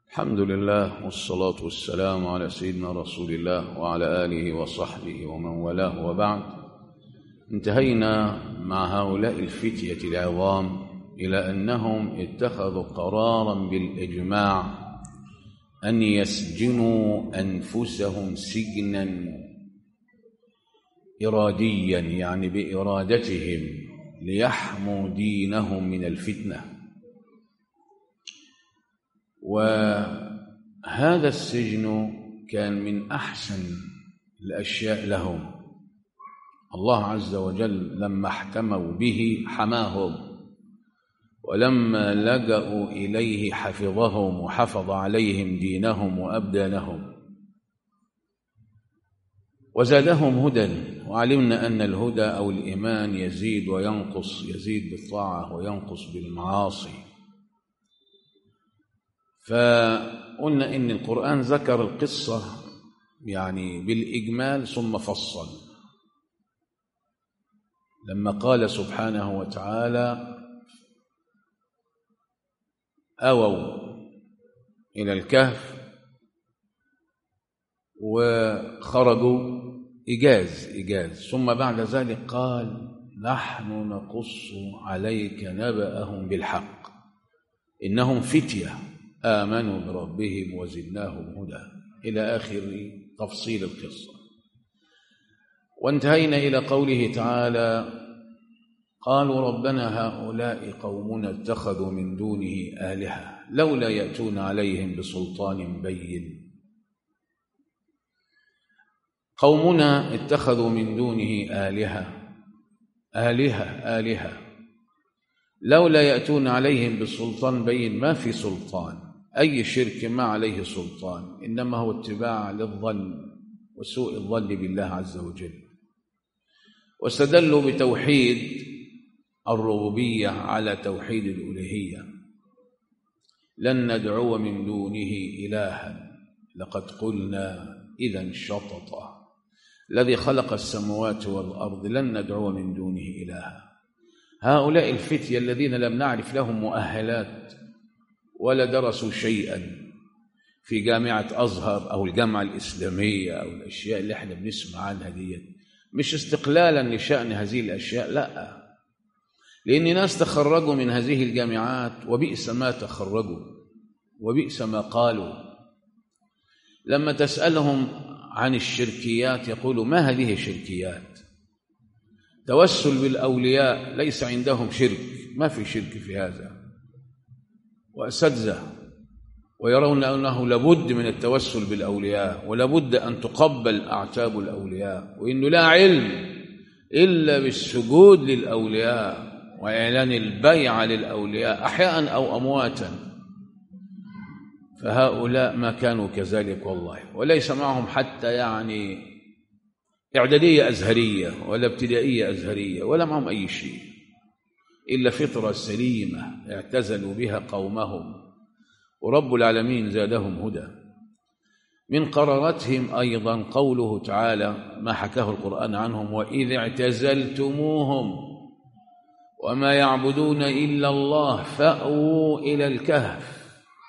الحمد لله والصلاة والسلام على سيدنا رسول الله وعلى آله وصحبه ومن والاه وبعد انتهينا مع هؤلاء الفتية العظام إلى أنهم اتخذوا قرارا بالإجماع أن يسجنوا أنفسهم سجنا إراديا يعني بإرادتهم ليحموا دينهم من الفتنة وهذا السجن كان من أحسن الأشياء لهم الله عز وجل لما احتموا به حماهم ولما لجأوا إليه حفظهم وحفظ عليهم دينهم وأبدانهم وزادهم هدى وعلمنا أن الهدى أو الإيمان يزيد وينقص يزيد بالطاعة وينقص بالمعاصي فقلنا إن القرآن ذكر القصة يعني بالإجمال ثم فصل لما قال سبحانه وتعالى أووا إلى الكهف وخرجوا إجاز إجاز ثم بعد ذلك قال نحن نقص عليك نبأهم بالحق إنهم فتية آمنوا بربهم وزدناهم هدى إلى آخر تفصيل القصة وانتهينا إلى قوله تعالى قالوا ربنا هؤلاء قومنا اتخذوا من دونه آلهة لولا يأتون عليهم بسلطان بين قومنا اتخذوا من دونه آلهة آلهة آلهة لولا يأتون عليهم بسلطان بين ما في سلطان أي شرك ما عليه سلطان إنما هو اتباع للظن وسوء الظن بالله عز وجل واستدلوا بتوحيد الربوبية على توحيد الألوهية لن ندعو من دونه إلها لقد قلنا إذا شططا الذي خلق السماوات والأرض لن ندعو من دونه إلها هؤلاء الفتية الذين لم نعرف لهم مؤهلات ولا درسوا شيئا في جامعة أزهر أو الجامعة الإسلامية أو الأشياء اللي احنا بنسمع عنها دي مش استقلالا لشأن هذه الأشياء لا لأن ناس تخرجوا من هذه الجامعات وبئس ما تخرجوا وبئس ما قالوا لما تسألهم عن الشركيات يقولوا ما هذه الشركيات توسل بالأولياء ليس عندهم شرك ما في شرك في هذا وأساتذة ويرون أنه لابد من التوسل بالأولياء ولابد أن تقبل أعتاب الأولياء وإنه لا علم إلا بالسجود للأولياء وإعلان البيع للأولياء أحياء أو أمواتا فهؤلاء ما كانوا كذلك والله وليس معهم حتى يعني إعدادية أزهرية ولا ابتدائية أزهرية ولا معهم أي شيء إلا فطرة سليمة اعتزلوا بها قومهم ورب العالمين زادهم هدى من قرارتهم أيضا قوله تعالى ما حكاه القرآن عنهم وإذ اعتزلتموهم وما يعبدون إلا الله فأووا إلى الكهف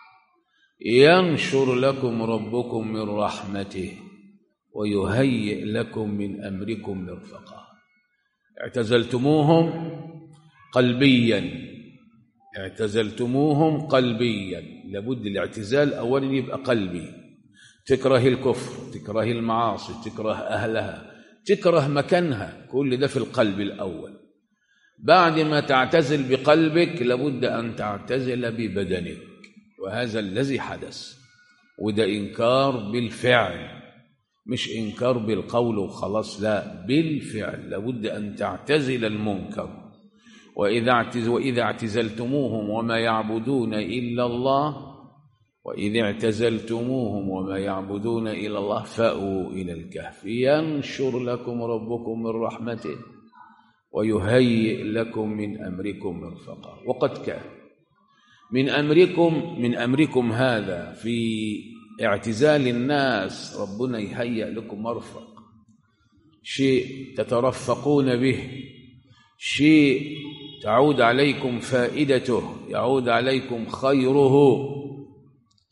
ينشر لكم ربكم من رحمته ويهيئ لكم من أمركم مرفقا اعتزلتموهم قلبيا اعتزلتموهم قلبيا لابد الاعتزال أولا يبقى قلبي تكره الكفر تكره المعاصي تكره أهلها تكره مكانها كل ده في القلب الأول بعد ما تعتزل بقلبك لابد أن تعتزل ببدنك وهذا الذي حدث وده إنكار بالفعل مش إنكار بالقول وخلاص لا بالفعل لابد أن تعتزل المنكر وإذا اعتز وإذا اعتزلتموهم وما يعبدون إلا الله وإذا اعتزلتموهم وما يعبدون إلا الله فأووا إلى الكهف ينشر لكم ربكم من رحمته ويهيئ لكم من أمركم مرفقا وقد كان من أمركم من أمركم هذا في اعتزال الناس ربنا يهيئ لكم مرفق شيء تترفقون به شيء تعود عليكم فائدته يعود عليكم خيره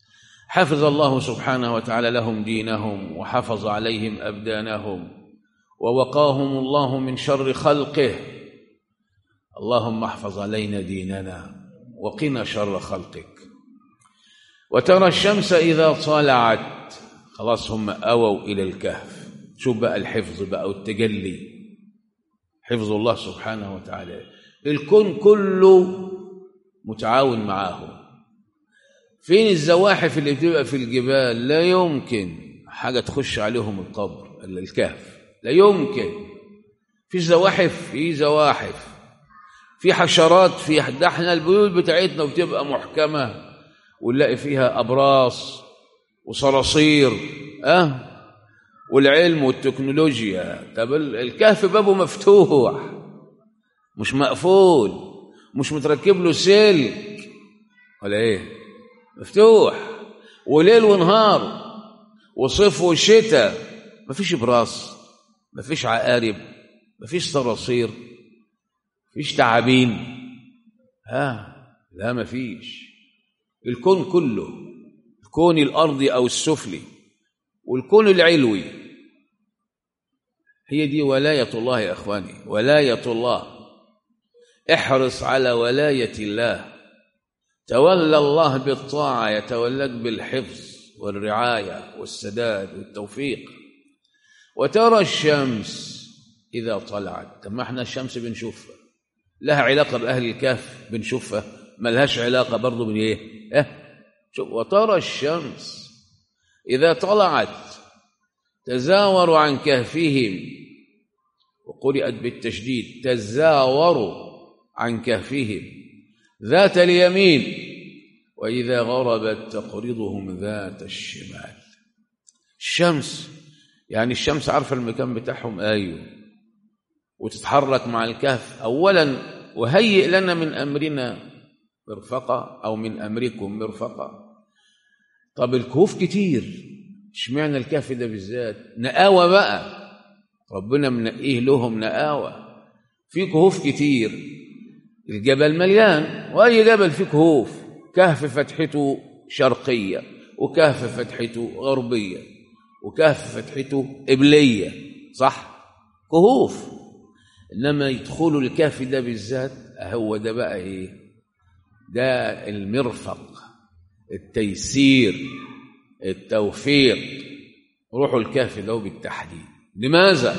حفظ الله سبحانه وتعالى لهم دينهم وحفظ عليهم أبدانهم ووقاهم الله من شر خلقه اللهم احفظ علينا ديننا وقنا شر خلقك وترى الشمس إذا طلعت خلاص هم أووا إلى الكهف شوف بقى الحفظ بقى والتجلي حفظ الله سبحانه وتعالى الكون كله متعاون معاهم فين الزواحف اللي بتبقى في الجبال لا يمكن حاجة تخش عليهم القبر إلا الكهف لا يمكن في زواحف في زواحف في حشرات في ده احنا البيوت بتاعتنا بتبقى محكمة ونلاقي فيها أبراص وصراصير أه والعلم والتكنولوجيا طب الكهف بابه مفتوح مش مقفول مش متركب له سلك ولا ايه مفتوح وليل ونهار وصيف وشتاء مفيش براس مفيش عقارب مفيش صراصير مفيش تعابين ها لا مفيش الكون كله الكون الارضي او السفلي والكون العلوي هي دي ولايه الله يا اخواني ولايه الله احرص على ولايه الله تولى الله بالطاعه يتولاك بالحفظ والرعايه والسداد والتوفيق وترى الشمس اذا طلعت طب ما احنا الشمس بنشوفها لها علاقه باهل الكهف بنشوفها ما لهاش علاقه برضه من ايه اه شوف وترى الشمس اذا طلعت تزاوروا عن كهفهم وقرئت بالتشديد تزاوروا عن كهفهم ذات اليمين واذا غربت تقرضهم ذات الشمال الشمس يعني الشمس عارفه المكان بتاعهم ايوه وتتحرك مع الكهف اولا وهيئ لنا من امرنا مرفقه او من امركم مرفقه طب الكهوف كتير اشمعنى الكهف ده بالذات نقاوه بقى ربنا منقيه لهم نقاوه في كهوف كتير الجبل مليان واي جبل فيه كهوف كهف فتحته شرقيه وكهف فتحته غربيه وكهف فتحته قبليه صح كهوف انما يدخلوا الكهف ده بالذات هو ده بقى ايه ده المرفق التيسير التوفيق روحوا الكهف ده بالتحديد لماذا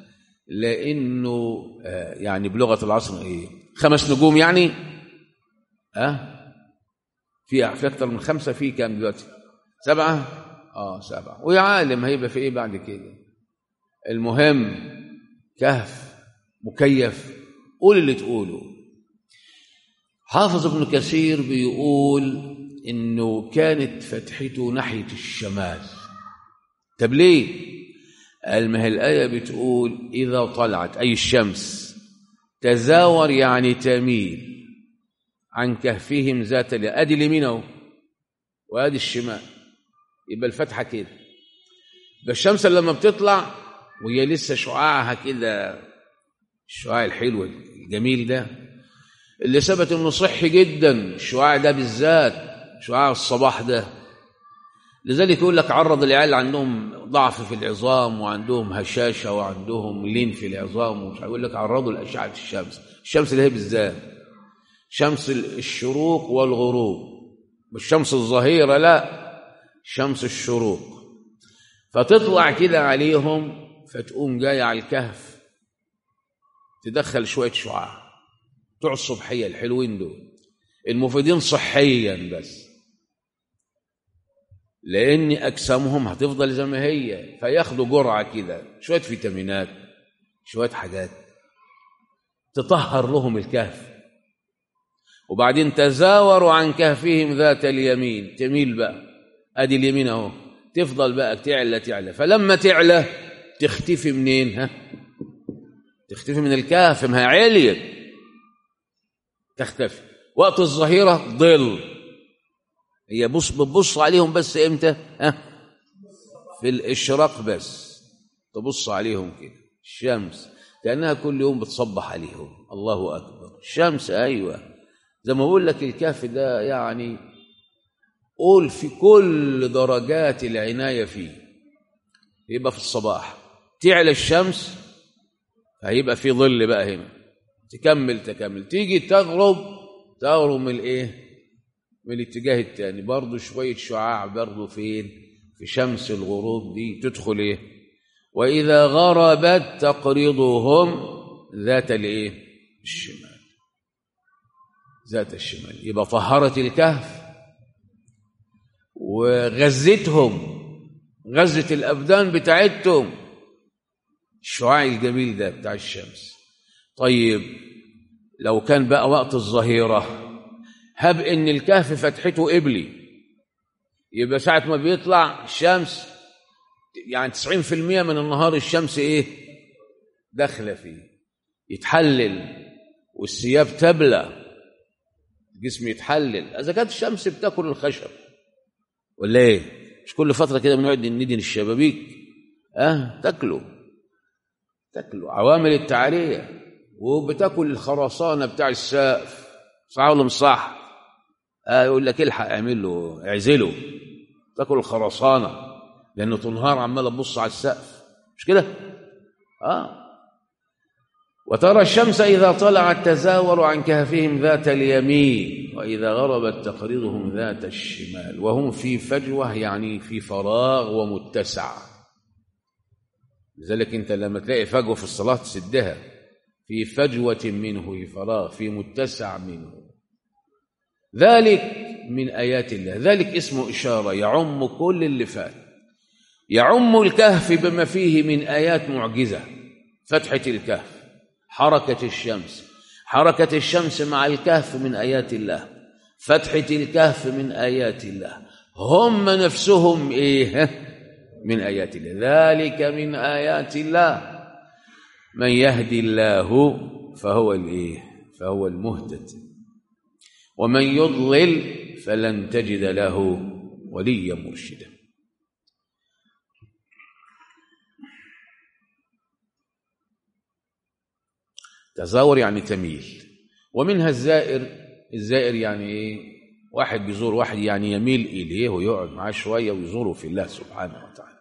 لانه آه يعني بلغه العصر ايه خمس نجوم يعني اه في في اكثر من خمسه في كام دلوقتي سبعه اه سبعه ويا عالم هيبقى في ايه بعد كده المهم كهف مكيف قول اللي تقوله حافظ ابن كثير بيقول انه كانت فتحته ناحيه الشمال طب ليه قال ما هي الايه بتقول اذا طلعت اي الشمس تزاور يعني تميل عن كهفهم ذات ادي اليمين اهو وادي الشمال يبقى الفتحه كده الشمس لما بتطلع وهي لسه شعاعها كده الشعاع الحلو الجميل ده اللي ثبت انه صحي جدا الشعاع ده بالذات شعاع الصباح ده لذلك يقول لك عرض العيال عندهم ضعف في العظام وعندهم هشاشه وعندهم لين في العظام ومش يقول لك عرضوا لاشعه الشمس الشمس اللي هي بالذات شمس الشروق والغروب مش شمس الظهيره لا شمس الشروق فتطلع كده عليهم فتقوم جايه على الكهف تدخل شويه شعاع بتوع الصبحيه الحلوين دول المفيدين صحيا بس لان اجسامهم هتفضل زي ما هي فياخدوا جرعه كده شويه فيتامينات شويه حاجات تطهر لهم الكهف وبعدين تزاوروا عن كهفهم ذات اليمين تميل بقى ادي اليمين اهو تفضل بقى تعلى تعلى فلما تعلى تختفي منين ها تختفي من الكهف ما هي عليت تختفي وقت الظهيره ظل هي بص بتبص عليهم بس امتى ها في الاشراق بس تبص عليهم كده الشمس كانها كل يوم بتصبح عليهم الله اكبر الشمس ايوه زي ما بقول لك الكهف ده يعني قول في كل درجات العناية فيه يبقى في الصباح تعلى الشمس هيبقى في ظل بقى هنا تكمل تكمل تيجي تغرب تغرب من الايه من الاتجاه الثاني برضه شوية شعاع برضه فين في شمس الغروب دي تدخل ايه وإذا غربت تقرضهم ذات الايه الشمال ذات الشمال يبقى طهرت الكهف وغزتهم غزت الأبدان بتاعتهم الشعاع الجميل ده بتاع الشمس طيب لو كان بقى وقت الظهيرة هب إن الكهف فتحته قبلي يبقى ساعة ما بيطلع الشمس يعني 90% من النهار الشمس إيه داخلة فيه يتحلل والثياب تبلى الجسم يتحلل إذا كانت الشمس بتاكل الخشب ولا إيه مش كل فترة كده بنقعد ندهن الشبابيك أه تاكله تاكله عوامل التعرية وبتاكل الخرسانة بتاع السقف صح ولا مش صح؟ آه يقول لك الحق اعمل له اعزله تاكل الخرسانة لأنه تنهار عمال تبص على السقف مش كده؟ اه وترى الشمس إذا طلعت تزاور عن كهفهم ذات اليمين وإذا غربت تقرضهم ذات الشمال وهم في فجوة يعني في فراغ ومتسع لذلك أنت لما تلاقي فجوة في الصلاة تسدها في فجوة منه في فراغ في متسع منه ذلك من آيات الله ذلك اسمه إشارة يعم كل اللي فات يعم الكهف بما فيه من آيات معجزة فتحة الكهف حركة الشمس حركة الشمس مع الكهف من آيات الله فتحة الكهف من آيات الله هم نفسهم إيه من آيات الله ذلك من آيات الله من يهدي الله فهو الإيه فهو المهتد ومن يضلل فلن تجد له وليا مرشدا تزاور يعني تميل ومنها الزائر الزائر يعني ايه واحد بيزور واحد يعني يميل اليه ويقعد معاه شويه ويزوره في الله سبحانه وتعالى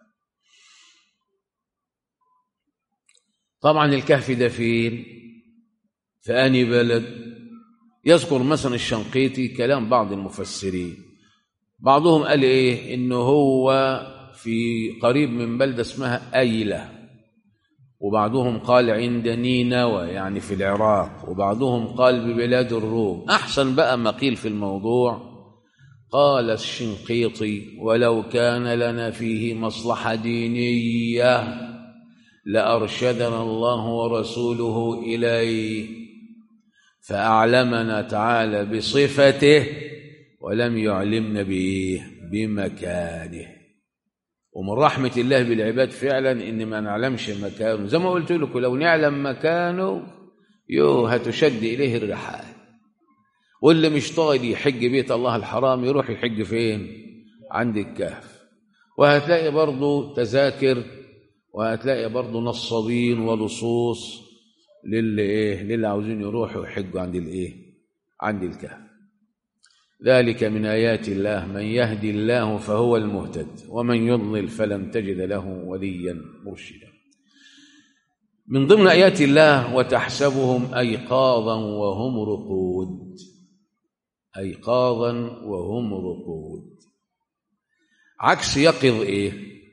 طبعا الكهف ده فين في اني بلد يذكر مثلا الشنقيطي كلام بعض المفسرين بعضهم قال ايه انه هو في قريب من بلده اسمها ايله وبعضهم قال عند نينوى يعني في العراق وبعضهم قال ببلاد الروم أحسن بقى ما قيل في الموضوع قال الشنقيطي ولو كان لنا فيه مصلحة دينية لأرشدنا الله ورسوله إليه فأعلمنا تعالى بصفته ولم يعلمنا بإيه بمكانه ومن رحمة الله بالعباد فعلا إن ما نعلمش مكانه زي ما قلت لكم لو نعلم مكانه يو هتشد إليه الرحال واللي مش طايق يحج بيت الله الحرام يروح يحج فين عند الكهف وهتلاقي برضه تذاكر وهتلاقي برضه نصابين ولصوص للي ايه للي عاوزين يروحوا يحجوا عند الايه عند الكهف ذلك من آيات الله من يهدي الله فهو المهتد ومن يضلل فلن تجد له وليا مرشدا من ضمن آيات الله وتحسبهم أيقاظا وهم رقود أيقاظا وهم رقود عكس يقظ إيه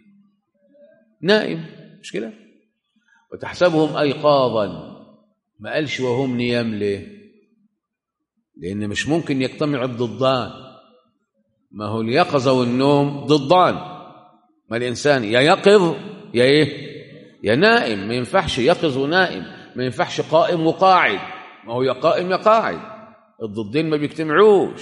نائم مش كده وتحسبهم أيقاظا ما قالش وهم نيام ليه لأن مش ممكن يجتمع الضدان ما هو اليقظة والنوم ضدان ما الإنسان يا يقظ يا إيه يا نائم ما ينفعش يقظ ونائم ما ينفعش قائم وقاعد ما هو يا قائم يا قاعد الضدين ما بيجتمعوش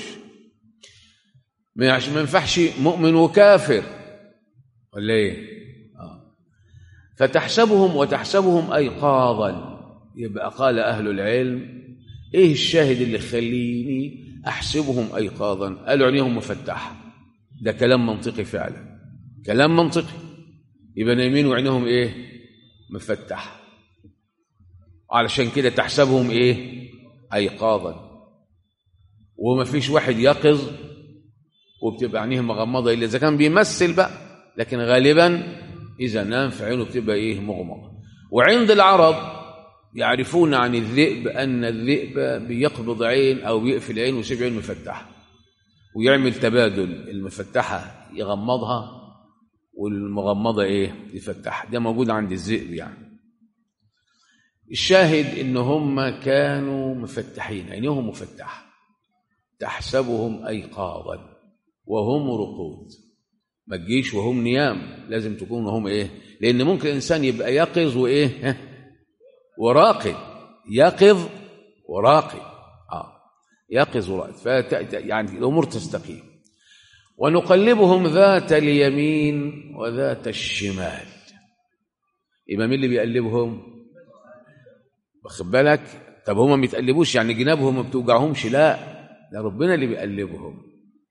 ما ينفعش مؤمن وكافر ولا ايه آه. فتحسبهم وتحسبهم ايقاظا يبقى قال اهل العلم ايه الشاهد اللي يخليني احسبهم ايقاظا قالوا عينيهم مفتحه ده كلام منطقي فعلا كلام منطقي يبقى نايمين وعينيهم ايه مفتحه علشان كده تحسبهم ايه ايقاظا وما فيش واحد يقظ وبتبقى عينيه مغمضه الا اذا كان بيمثل بقى لكن غالبا اذا نام في عينه بتبقى ايه مغمضه وعند العرب يعرفون عن الذئب ان الذئب بيقبض عين او بيقفل عين ويسيب عين مفتحه ويعمل تبادل المفتحه يغمضها والمغمضه ايه يفتحها ده موجود عند الذئب يعني الشاهد ان هم كانوا مفتحين عينيهم مفتحه تحسبهم ايقاظا وهم رقود ما تجيش وهم نيام لازم تكون وهم ايه لان ممكن الانسان يبقى يقظ وايه ها؟ وراقد يقظ وراقد اه يقظ وراقد فت... يعني الامور تستقيم ونقلبهم ذات اليمين وذات الشمال يبقى مين اللي بيقلبهم واخد بالك طب هم ما بيتقلبوش يعني جنابهم ما بتوجعهمش لا ده ربنا اللي بيقلبهم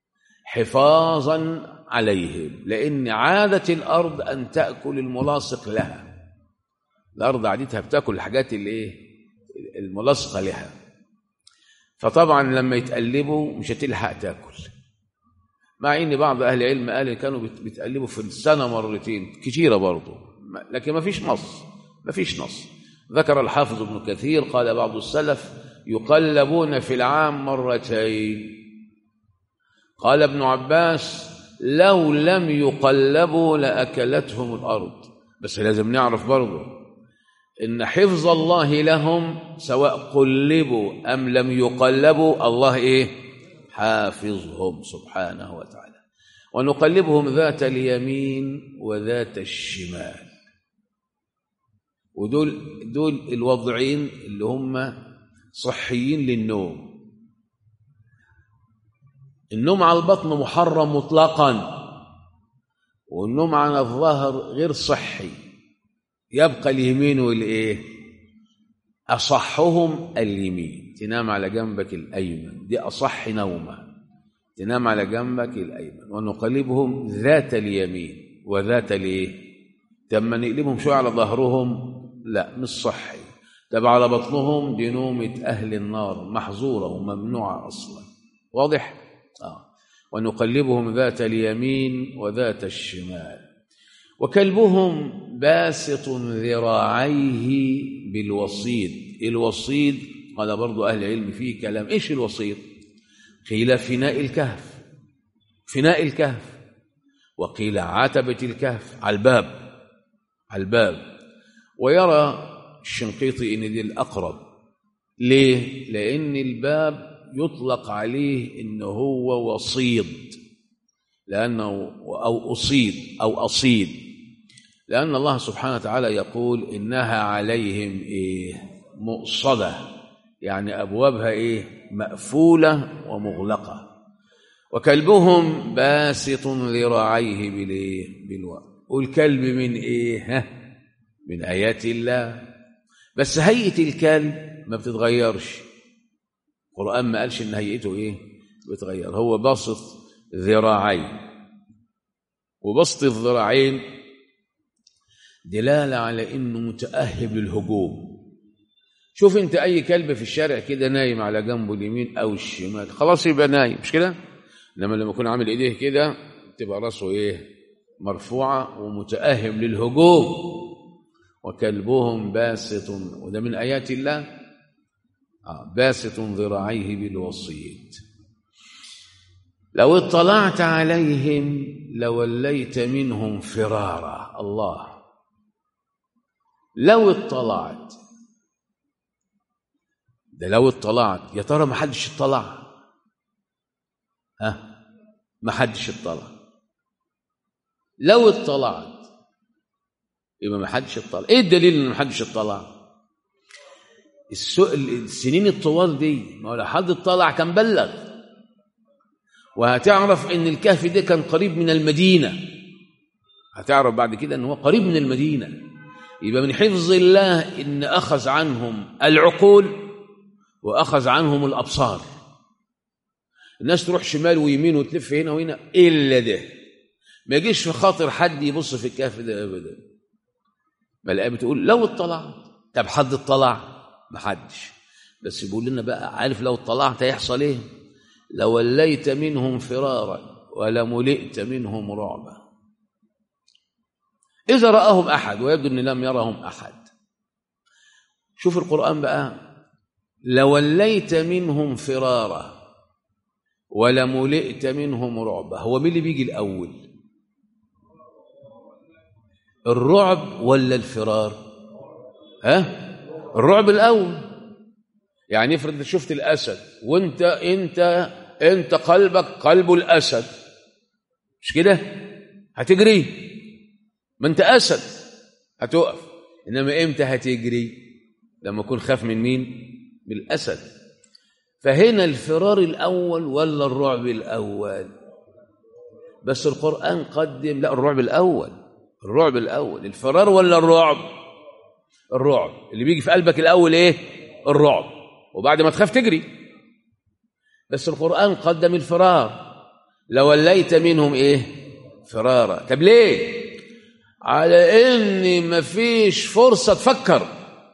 حفاظا عليهم لان عاده الارض ان تاكل الملاصق لها الارض عادتها بتاكل الحاجات اللي ايه الملاصقه لها فطبعا لما يتقلبوا مش هتلحق تاكل مع ان بعض اهل العلم قال كانوا بيتقلبوا في السنه مرتين كتيره برضه لكن ما فيش نص ما فيش نص ذكر الحافظ ابن كثير قال بعض السلف يقلبون في العام مرتين قال ابن عباس لو لم يقلبوا لاكلتهم الارض بس لازم نعرف برضه ان حفظ الله لهم سواء قلبوا ام لم يقلبوا الله ايه حافظهم سبحانه وتعالى ونقلبهم ذات اليمين وذات الشمال ودول دول الوضعين اللي هم صحيين للنوم النوم على البطن محرم مطلقا والنوم على الظهر غير صحي يبقى اليمين والايه اصحهم اليمين تنام على جنبك الايمن دي اصح نومه تنام على جنبك الايمن ونقلبهم ذات اليمين وذات الايه لما نقلبهم شويه على ظهرهم لا مش صحي طب على بطنهم دي نومه اهل النار محظوره وممنوعه اصلا واضح آه. ونقلبهم ذات اليمين وذات الشمال وكلبهم باسط ذراعيه بالوصيد الوصيد قال برضو أهل العلم فيه كلام إيش الوصيد قيل فناء الكهف فناء الكهف وقيل عتبة الكهف على الباب على الباب ويرى الشنقيطي إن دي الأقرب ليه؟ لأن الباب يطلق عليه إن هو وصيد لأنه أو أصيد أو أصيد لأن الله سبحانه وتعالى يقول إنها عليهم إيه مؤصدة يعني أبوابها إيه مقفولة ومغلقة وكلبهم باسط ذراعيه بالإيه بالوقت والكلب من إيه ها من آيات الله بس هيئة الكلب ما بتتغيرش القرآن ما قالش إن هيئته إيه بتغير هو باسط ذراعين وبسط الذراعين دلالة على إنه متأهب للهجوم شوف أنت أي كلب في الشارع كده نايم على جنبه اليمين أو الشمال خلاص يبقى نايم مش كده لما لما يكون عامل إيديه كده تبقى راسه إيه مرفوعة ومتأهب للهجوم وكلبهم باسط وده من آيات الله آه باسط ذراعيه بالوصيد لو اطلعت عليهم لوليت منهم فرارا الله لو اطلعت ده لو اطلعت يا ترى ما حدش اطلع ها ما حدش اطلع لو اطلعت يبقى ما حدش اطلع ايه الدليل ان ما حدش اطلع السنين الطوال دي ما هو لو حد اطلع كان بلغ وهتعرف ان الكهف ده كان قريب من المدينه هتعرف بعد كده ان هو قريب من المدينه يبقى من حفظ الله ان اخذ عنهم العقول واخذ عنهم الابصار الناس تروح شمال ويمين وتلف هنا وهنا الا ده ما يجيش في خاطر حد يبص في الكهف ده ابدا ما الايه بتقول لو اطلعت طب حد اطلع ما حدش بس بيقول لنا بقى عارف لو اطلعت هيحصل ايه لوليت منهم فرارا ولملئت منهم رعبا إذا رآهم أحد ويبدو أن لم يرهم أحد شوف القرآن بقى لوليت منهم فرارا ولملئت منهم رعبا هو مين اللي بيجي الأول الرعب ولا الفرار ها الرعب الأول يعني افرض شفت الأسد وانت انت انت قلبك قلب الأسد مش كده هتجري ما انت أسد هتقف إنما إمتى هتجري لما أكون خاف من مين من الأسد فهنا الفرار الأول ولا الرعب الأول بس القرآن قدم لا الرعب الأول الرعب الأول الفرار ولا الرعب الرعب اللي بيجي في قلبك الأول إيه الرعب وبعد ما تخاف تجري بس القرآن قدم الفرار لوليت منهم إيه فرارا طب ليه على إن مفيش فرصة تفكر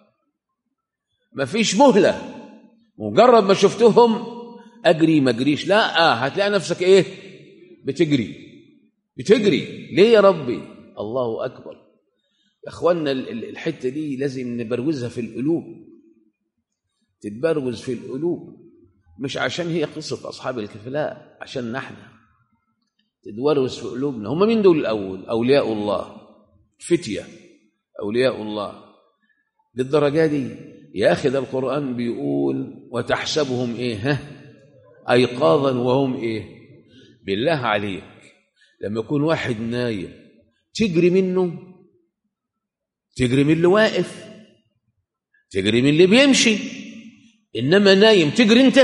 مفيش مهلة مجرد ما شفتهم أجري ما أجريش لا آه هتلاقي نفسك إيه بتجري بتجري ليه يا ربي الله أكبر يا أخوانا الحتة دي لازم نبروزها في القلوب تتبروز في القلوب مش عشان هي قصة أصحاب الكهف لا عشان نحن تتبروز في قلوبنا هم مين دول الأول أولياء الله فتية أولياء الله للدرجة دي يا أخي ده القرآن بيقول وتحسبهم إيه ها أيقاظا وهم إيه بالله عليك لما يكون واحد نايم تجري منه تجري من اللي واقف تجري من اللي بيمشي إنما نايم تجري أنت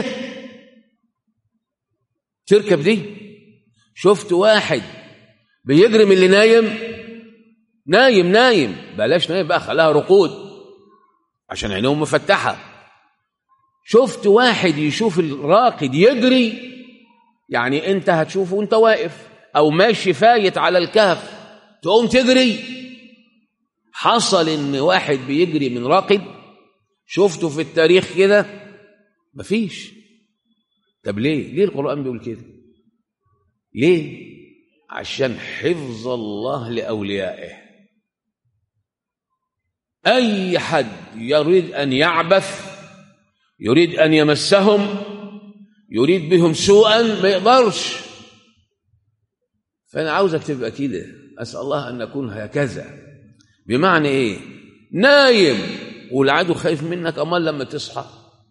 تركب دي شفت واحد بيجري من اللي نايم نايم نايم بلاش نايم بقى خلاها رقود عشان عينهم مفتحة شفت واحد يشوف الراقد يجري يعني انت هتشوفه وانت واقف او ماشي فايت على الكهف تقوم تجري حصل ان واحد بيجري من راقد شفته في التاريخ كده مفيش طب ليه ليه القرآن بيقول كده ليه عشان حفظ الله لأوليائه أي حد يريد أن يعبث يريد أن يمسهم يريد بهم سوءا ما يقدرش فأنا عاوزك تبقى كده أسأل الله أن نكون هكذا بمعنى إيه نايم والعدو خايف منك أمال لما تصحى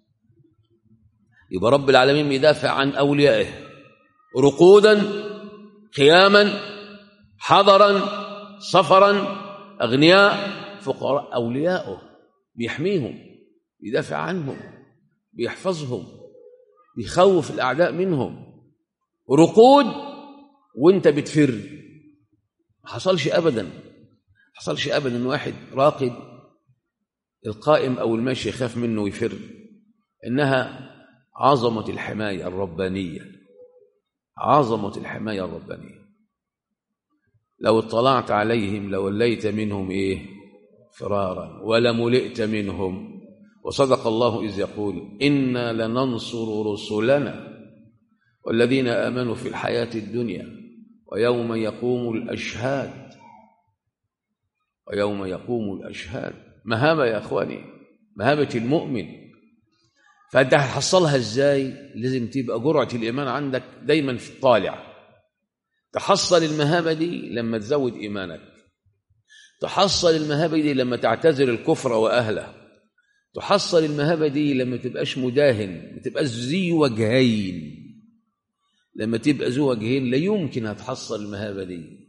يبقى رب العالمين بيدافع عن أوليائه رقودا قياما حضرا سفرا أغنياء فقراء أولياءه بيحميهم بيدافع عنهم بيحفظهم بيخوف الأعداء منهم رقود وانت بتفر ما حصلش أبدا ما حصلش أبدا إن واحد راقد القائم أو الماشي يخاف منه ويفر إنها عظمة الحماية الربانية عظمة الحماية الربانية لو اطلعت عليهم لوليت منهم إيه فرارا ولملئت منهم وصدق الله إذ يقول إنا لننصر رسلنا والذين آمنوا في الحياة الدنيا ويوم يقوم الأشهاد ويوم يقوم الأشهاد مهابة يا أخواني مهابة المؤمن فأنت هتحصلها إزاي لازم تبقى جرعة الإيمان عندك دايما في الطالع تحصل المهابة دي لما تزود إيمانك تحصل المهابة دي لما تعتذر الكفر وأهله تحصل المهابة دي لما تبقاش مداهن ما تبقاش ذي وجهين لما تبقى ذو وجهين لا يمكن هتحصل المهابة دي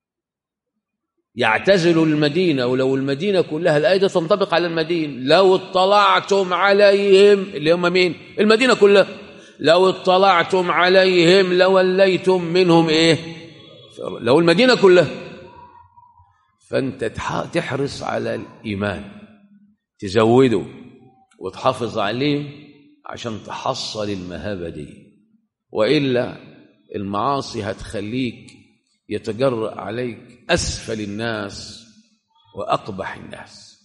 يعتزل المدينة ولو المدينة كلها الآية دي تنطبق على المدينة لو اطلعتم عليهم اللي هم مين المدينة كلها لو اطلعتم عليهم لوليتم منهم ايه لو المدينة كلها فانت تحرص على الإيمان تزوده وتحافظ عليه عشان تحصل المهابة دي وإلا المعاصي هتخليك يتجرأ عليك أسفل الناس وأقبح الناس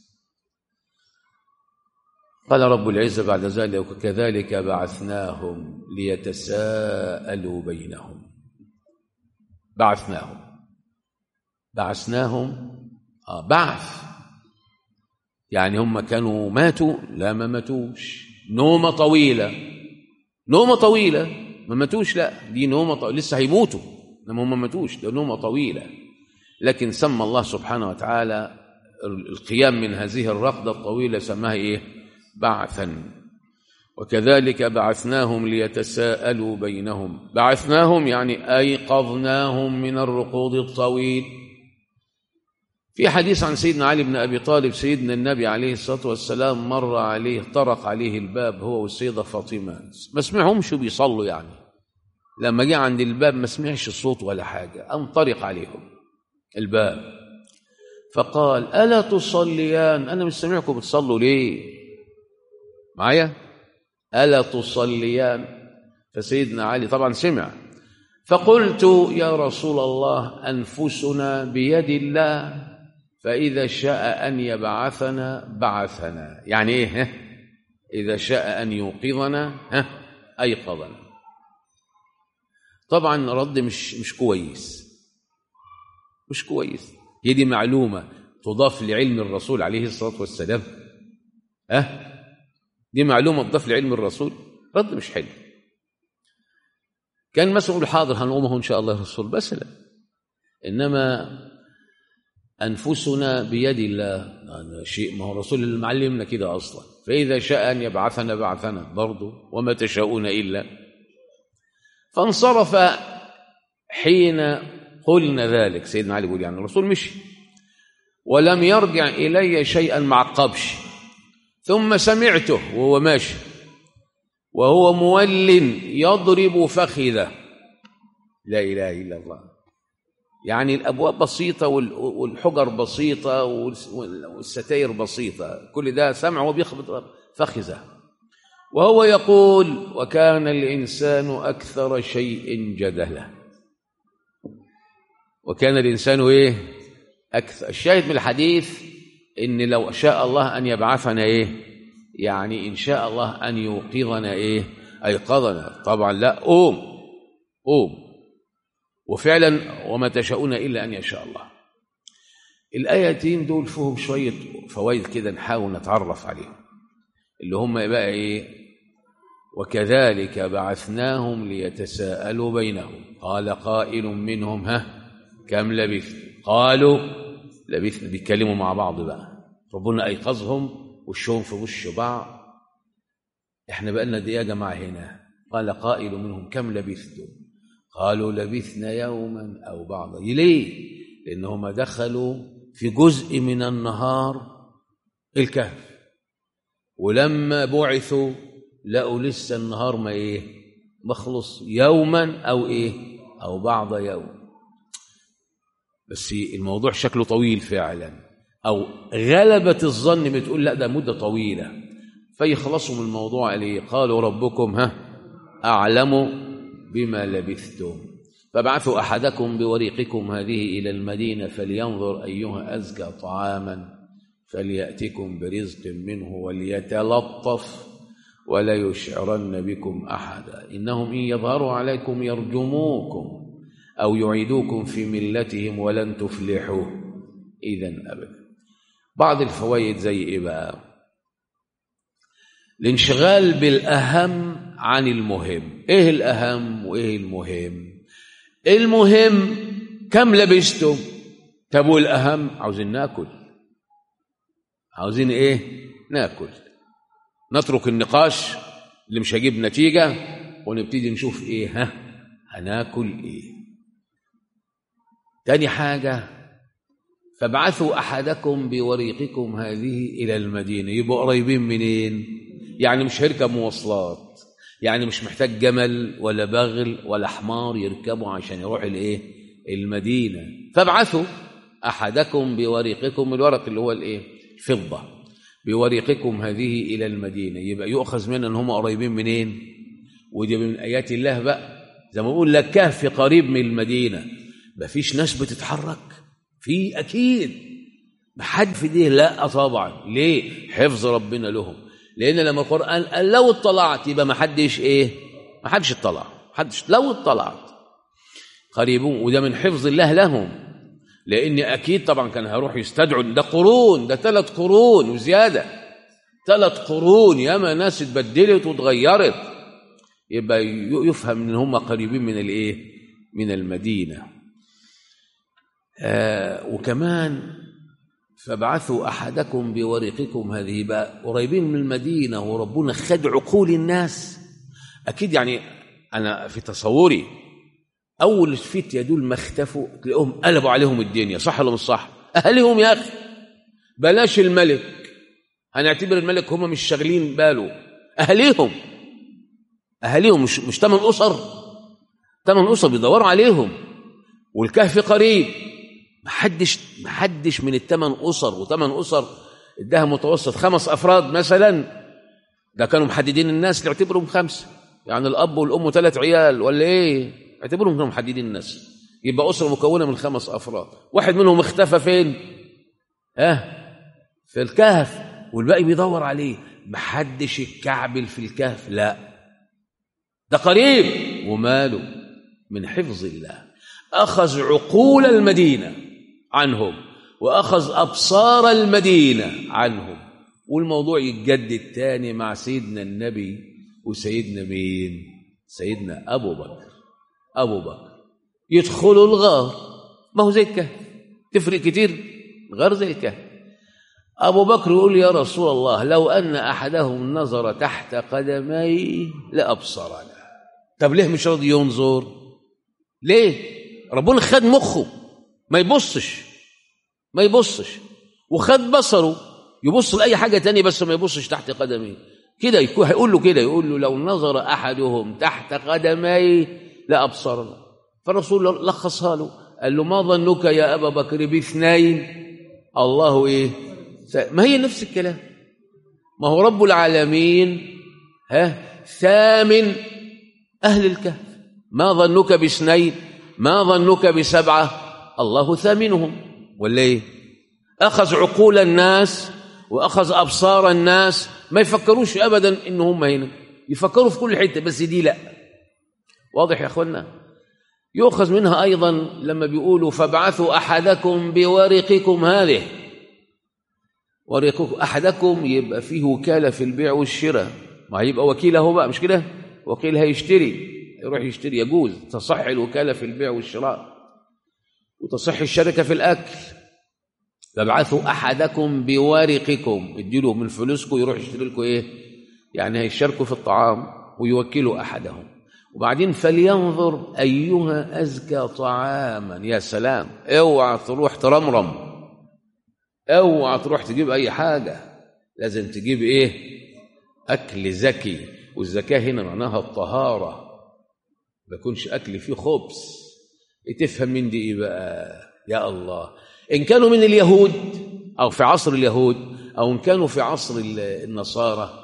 قال رب العزة بعد ذلك وكذلك بعثناهم ليتساءلوا بينهم بعثناهم بعثناهم آه بعث يعني هم كانوا ماتوا لا ما ماتوش نومة طويلة نومة طويلة ما ماتوش لا دي نومة طويلة لسه هيموتوا انما هم ما ماتوش ده نومة طويلة لكن سمى الله سبحانه وتعالى القيام من هذه الرقدة الطويلة سماها ايه بعثا وكذلك بعثناهم ليتساءلوا بينهم بعثناهم يعني أيقظناهم من الرقود الطويل في حديث عن سيدنا علي بن أبي طالب سيدنا النبي عليه الصلاة والسلام مر عليه طرق عليه الباب هو والسيدة فاطمة ما سمعهمش بيصلوا يعني لما جه عند الباب ما سمعش الصوت ولا حاجة قام طرق عليهم الباب فقال ألا تصليان أنا مش سامعكم بتصلوا ليه معايا ألا تصليان فسيدنا علي طبعا سمع فقلت يا رسول الله أنفسنا بيد الله فإذا شاء أن يبعثنا بعثنا يعني إيه ها؟ إذا شاء أن يوقظنا ها أيقظنا طبعا رد مش مش كويس مش كويس هي دي معلومة تضاف لعلم الرسول عليه الصلاة والسلام ها دي معلومة تضاف لعلم الرسول رد مش حلو كان مسؤول حاضر هنقومه إن شاء الله الرسول بس لا إنما أنفسنا بيد الله هذا شيء ما هو الرسول اللي معلمنا كده أصلا فإذا شاء أن يبعثنا بعثنا برضه وما تشاءون إلا فانصرف حين قلنا ذلك سيدنا علي يقول يعني الرسول مشي ولم يرجع إلي شيئا معقبش ثم سمعته وهو ماشي وهو مول يضرب فخذه لا إله إلا الله يعني الأبواب بسيطة والحجر بسيطة والستاير بسيطة كل ده سمع وبيخبط فخذه وهو يقول وكان الإنسان أكثر شيء جدلا وكان الإنسان إيه أكثر الشاهد من الحديث إن لو شاء الله أن يبعثنا إيه يعني إن شاء الله أن يوقظنا إيه أيقظنا طبعا لا قوم قوم وفعلا وما تشاءون إلا أن يشاء الله الآيتين دول فيهم شوية فوائد كده نحاول نتعرف عليهم اللي هم بقى إيه وكذلك بعثناهم ليتساءلوا بينهم قال قائل منهم ها كم لبثت قالوا لبثنا بيتكلموا مع بعض بقى ربنا أيقظهم وشهم في وش بعض احنا بقى لنا دي يا جماعة هنا قال قائل منهم كم لبثتم قالوا لبثنا يوما أو بعض ليه لأنهم دخلوا في جزء من النهار الكهف ولما بعثوا لقوا لسه النهار ما ايه مخلص يوما او ايه او بعض يوم بس الموضوع شكله طويل فعلا او غلبة الظن بتقول لا ده مدة طويلة فيخلصوا من الموضوع عليه قالوا ربكم ها أعلم بما لبثتم فابعثوا أحدكم بوريقكم هذه إلى المدينة فلينظر أيها أزكى طعاما فليأتكم برزق منه وليتلطف ولا يشعرن بكم أحدا إنهم إن يظهروا عليكم يرجموكم أو يعيدوكم في ملتهم ولن تفلحوا إذا أبدا بعض الفوائد زي إيه بقى الانشغال بالأهم عن المهم إيه الأهم وإيه المهم المهم كم لبستم طب والأهم عاوزين ناكل عاوزين إيه ناكل نترك النقاش اللي مش هيجيب نتيجة ونبتدي نشوف ايه ها هناكل ايه تاني حاجة فابعثوا أحدكم بوريقكم هذه إلى المدينة يبقوا قريبين منين يعني مش هيركب مواصلات يعني مش محتاج جمل ولا بغل ولا حمار يركبوا عشان يروح الايه المدينة فابعثوا أحدكم بوريقكم الورق اللي هو الايه الفضة بوريقكم هذه إلى المدينة يبقى يؤخذ منها أن هم قريبين منين ودي من آيات الله بقى زي ما بقول لك كهف قريب من المدينة ما فيش ناس بتتحرك في أكيد ما حد في دي لا طبعا ليه حفظ ربنا لهم لأن لما القرآن قال لو اطلعت يبقى ما حدش إيه ما حدش اطلع حدش لو اطلعت قريبون وده من حفظ الله لهم لان اكيد طبعا كان هيروح يستدعوا ده قرون ده ثلاث قرون وزياده ثلاث قرون ياما ناس اتبدلت واتغيرت يبقى يفهم ان هم قريبين من الايه من المدينه آه وكمان فابعثوا احدكم بورقكم هذه بقى قريبين من المدينه وربنا خد عقول الناس اكيد يعني انا في تصوري اول الفتيه دول ما اختفوا تلاقيهم قلبوا عليهم الدنيا صح ولا مش صح اهلهم يا اخي بلاش الملك هنعتبر الملك هم مش شاغلين باله اهليهم اهاليهم مش مش ثمان اسر ثمان اسر بيدوروا عليهم والكهف قريب محدش محدش من الثمان اسر وثمان اسر اداها متوسط خمس افراد مثلا ده كانوا محددين الناس اللي اعتبرهم خمسه يعني الاب والام ثلاث عيال ولا ايه اعتبرهم كانوا محددين الناس يبقى اسره مكونه من خمس افراد واحد منهم اختفى فين ها أه؟ في الكهف والباقي بيدور عليه محدش الكعبل في الكهف لا ده قريب وماله من حفظ الله اخذ عقول المدينه عنهم واخذ ابصار المدينه عنهم والموضوع يتجدد تاني مع سيدنا النبي وسيدنا مين سيدنا ابو بكر ابو بكر يدخلوا الغار ما هو زي الكهف تفرق كتير غار زي الكهف ابو بكر يقول يا رسول الله لو ان احدهم نظر تحت قدمي لابصرنا طب ليه مش راضي ينظر ليه ربنا خد مخه ما يبصش ما يبصش وخد بصره يبص لاي حاجه تانية بس ما يبصش تحت قدميه كده يكون هيقول له كده يقول له لو نظر احدهم تحت قدمي لابصرنا فالرسول لخصها له قال له ما ظنك يا ابا بكر باثنين الله ايه ما هي نفس الكلام ما هو رب العالمين ها ثامن اهل الكهف ما ظنك باثنين ما ظنك بسبعه الله ثامنهم ولا ايه اخذ عقول الناس واخذ ابصار الناس ما يفكروش ابدا ان هم هنا يفكروا في كل حته بس دي لا واضح يا اخوانا يؤخذ منها ايضا لما بيقولوا فابعثوا احدكم بورقكم هذه ورقكم احدكم يبقى فيه وكاله في البيع والشراء ما هيبقى وكيل اهو بقى مش كده وكيل هيشتري يروح يشتري يجوز تصح الوكاله في البيع والشراء وتصح الشركه في الاكل فابعثوا احدكم بورقكم اديله من فلوسكم يروح يشتري لكم ايه يعني هيشاركوا في الطعام ويوكلوا احدهم وبعدين فلينظر ايها ازكى طعاما يا سلام اوعى تروح ترمرم اوعى تروح تجيب اي حاجه لازم تجيب ايه اكل زكي والزكاه هنا معناها الطهاره ما يكونش اكل فيه خبز تفهم من دي ايه بقى يا الله ان كانوا من اليهود او في عصر اليهود او ان كانوا في عصر النصارى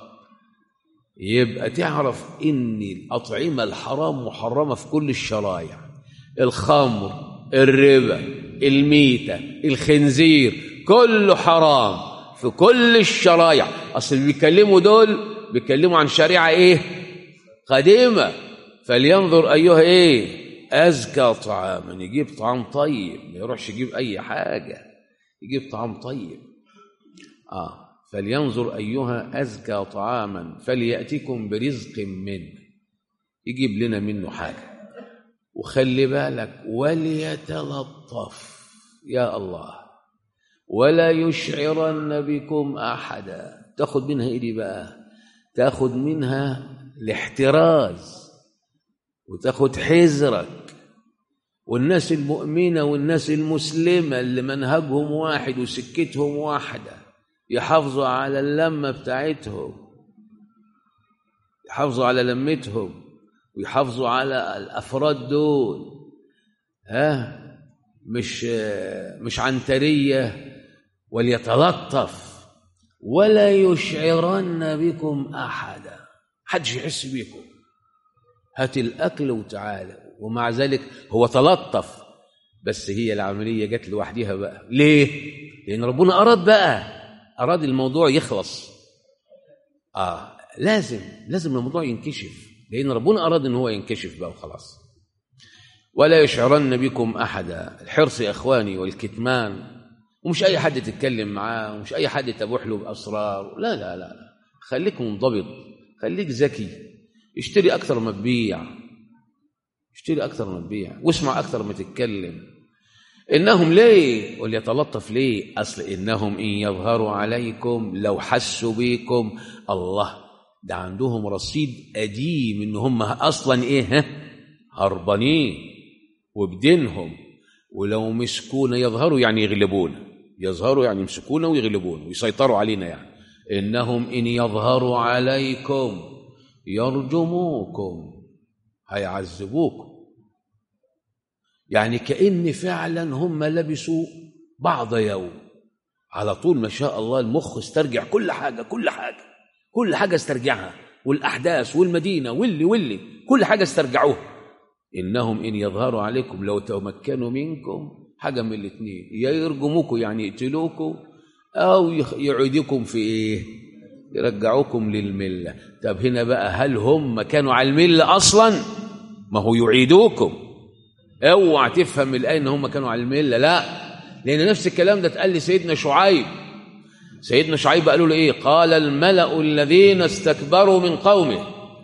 يبقى تعرف ان الاطعمه الحرام محرمه في كل الشرايع الخمر الربا الميته الخنزير كله حرام في كل الشرايع اصل اللي بيتكلموا دول بيتكلموا عن شريعه ايه قديمه فلينظر ايها ايه أزكى طعاما يجيب طعام طيب ما يروحش يجيب أي حاجة يجيب طعام طيب آه فلينظر أيها أزكى طعاما فليأتكم برزق منه يجيب لنا منه حاجة وخلي بالك وليتلطف يا الله ولا يشعرن بكم أحدا تاخد منها إيه دي بقى تاخد منها الاحتراز وتاخد حذرك والناس المؤمنة والناس المسلمة اللي منهجهم واحد وسكتهم واحدة يحافظوا على اللمة بتاعتهم يحافظوا على لمتهم ويحافظوا على الأفراد دول ها مش مش عنترية وليتلطف ولا يشعرن بكم أحدا حدش يحس بيكم هات الأكل وتعالى ومع ذلك هو تلطف بس هي العملية جت لوحدها بقى ليه؟ لأن ربنا أراد بقى أراد الموضوع يخلص آه لازم لازم الموضوع ينكشف لأن ربنا أراد إن هو ينكشف بقى وخلاص ولا يشعرن بكم أحدا الحرص يا إخواني والكتمان ومش أي حد تتكلم معاه ومش أي حد تبوح له بأسرار لا لا لا, لا. خليك منضبط خليك ذكي اشتري أكثر ما تبيع اشتري أكثر ما تبيع واسمع أكثر ما تتكلم إنهم ليه وليتلطف ليه أصل إنهم إن يظهروا عليكم لو حسوا بيكم الله ده عندهم رصيد قديم إن هم أصلا إيه ها هربانين وبدينهم ولو مسكونا يظهروا يعني يغلبونا يظهروا يعني يمسكونا ويغلبونا ويسيطروا علينا يعني إنهم إن يظهروا عليكم يرجموكم هيعذبوكم يعني كأن فعلا هم لبسوا بعض يوم على طول ما شاء الله المخ استرجع كل حاجة كل حاجة كل حاجة استرجعها والأحداث والمدينة واللي واللي كل حاجة استرجعوها إنهم إن يظهروا عليكم لو تمكنوا منكم حاجة من الاثنين يا يرجموكم يعني يقتلوكم أو يعيدكم في إيه يرجعوكم للملة طب هنا بقى هل هم كانوا على الملة أصلا ما هو يعيدوكم اوعى تفهم الآية إن هم كانوا على الملة لا لأن نفس الكلام ده اتقال لسيدنا شعيب سيدنا شعيب قالوا له إيه قال الملأ الذين استكبروا من قومه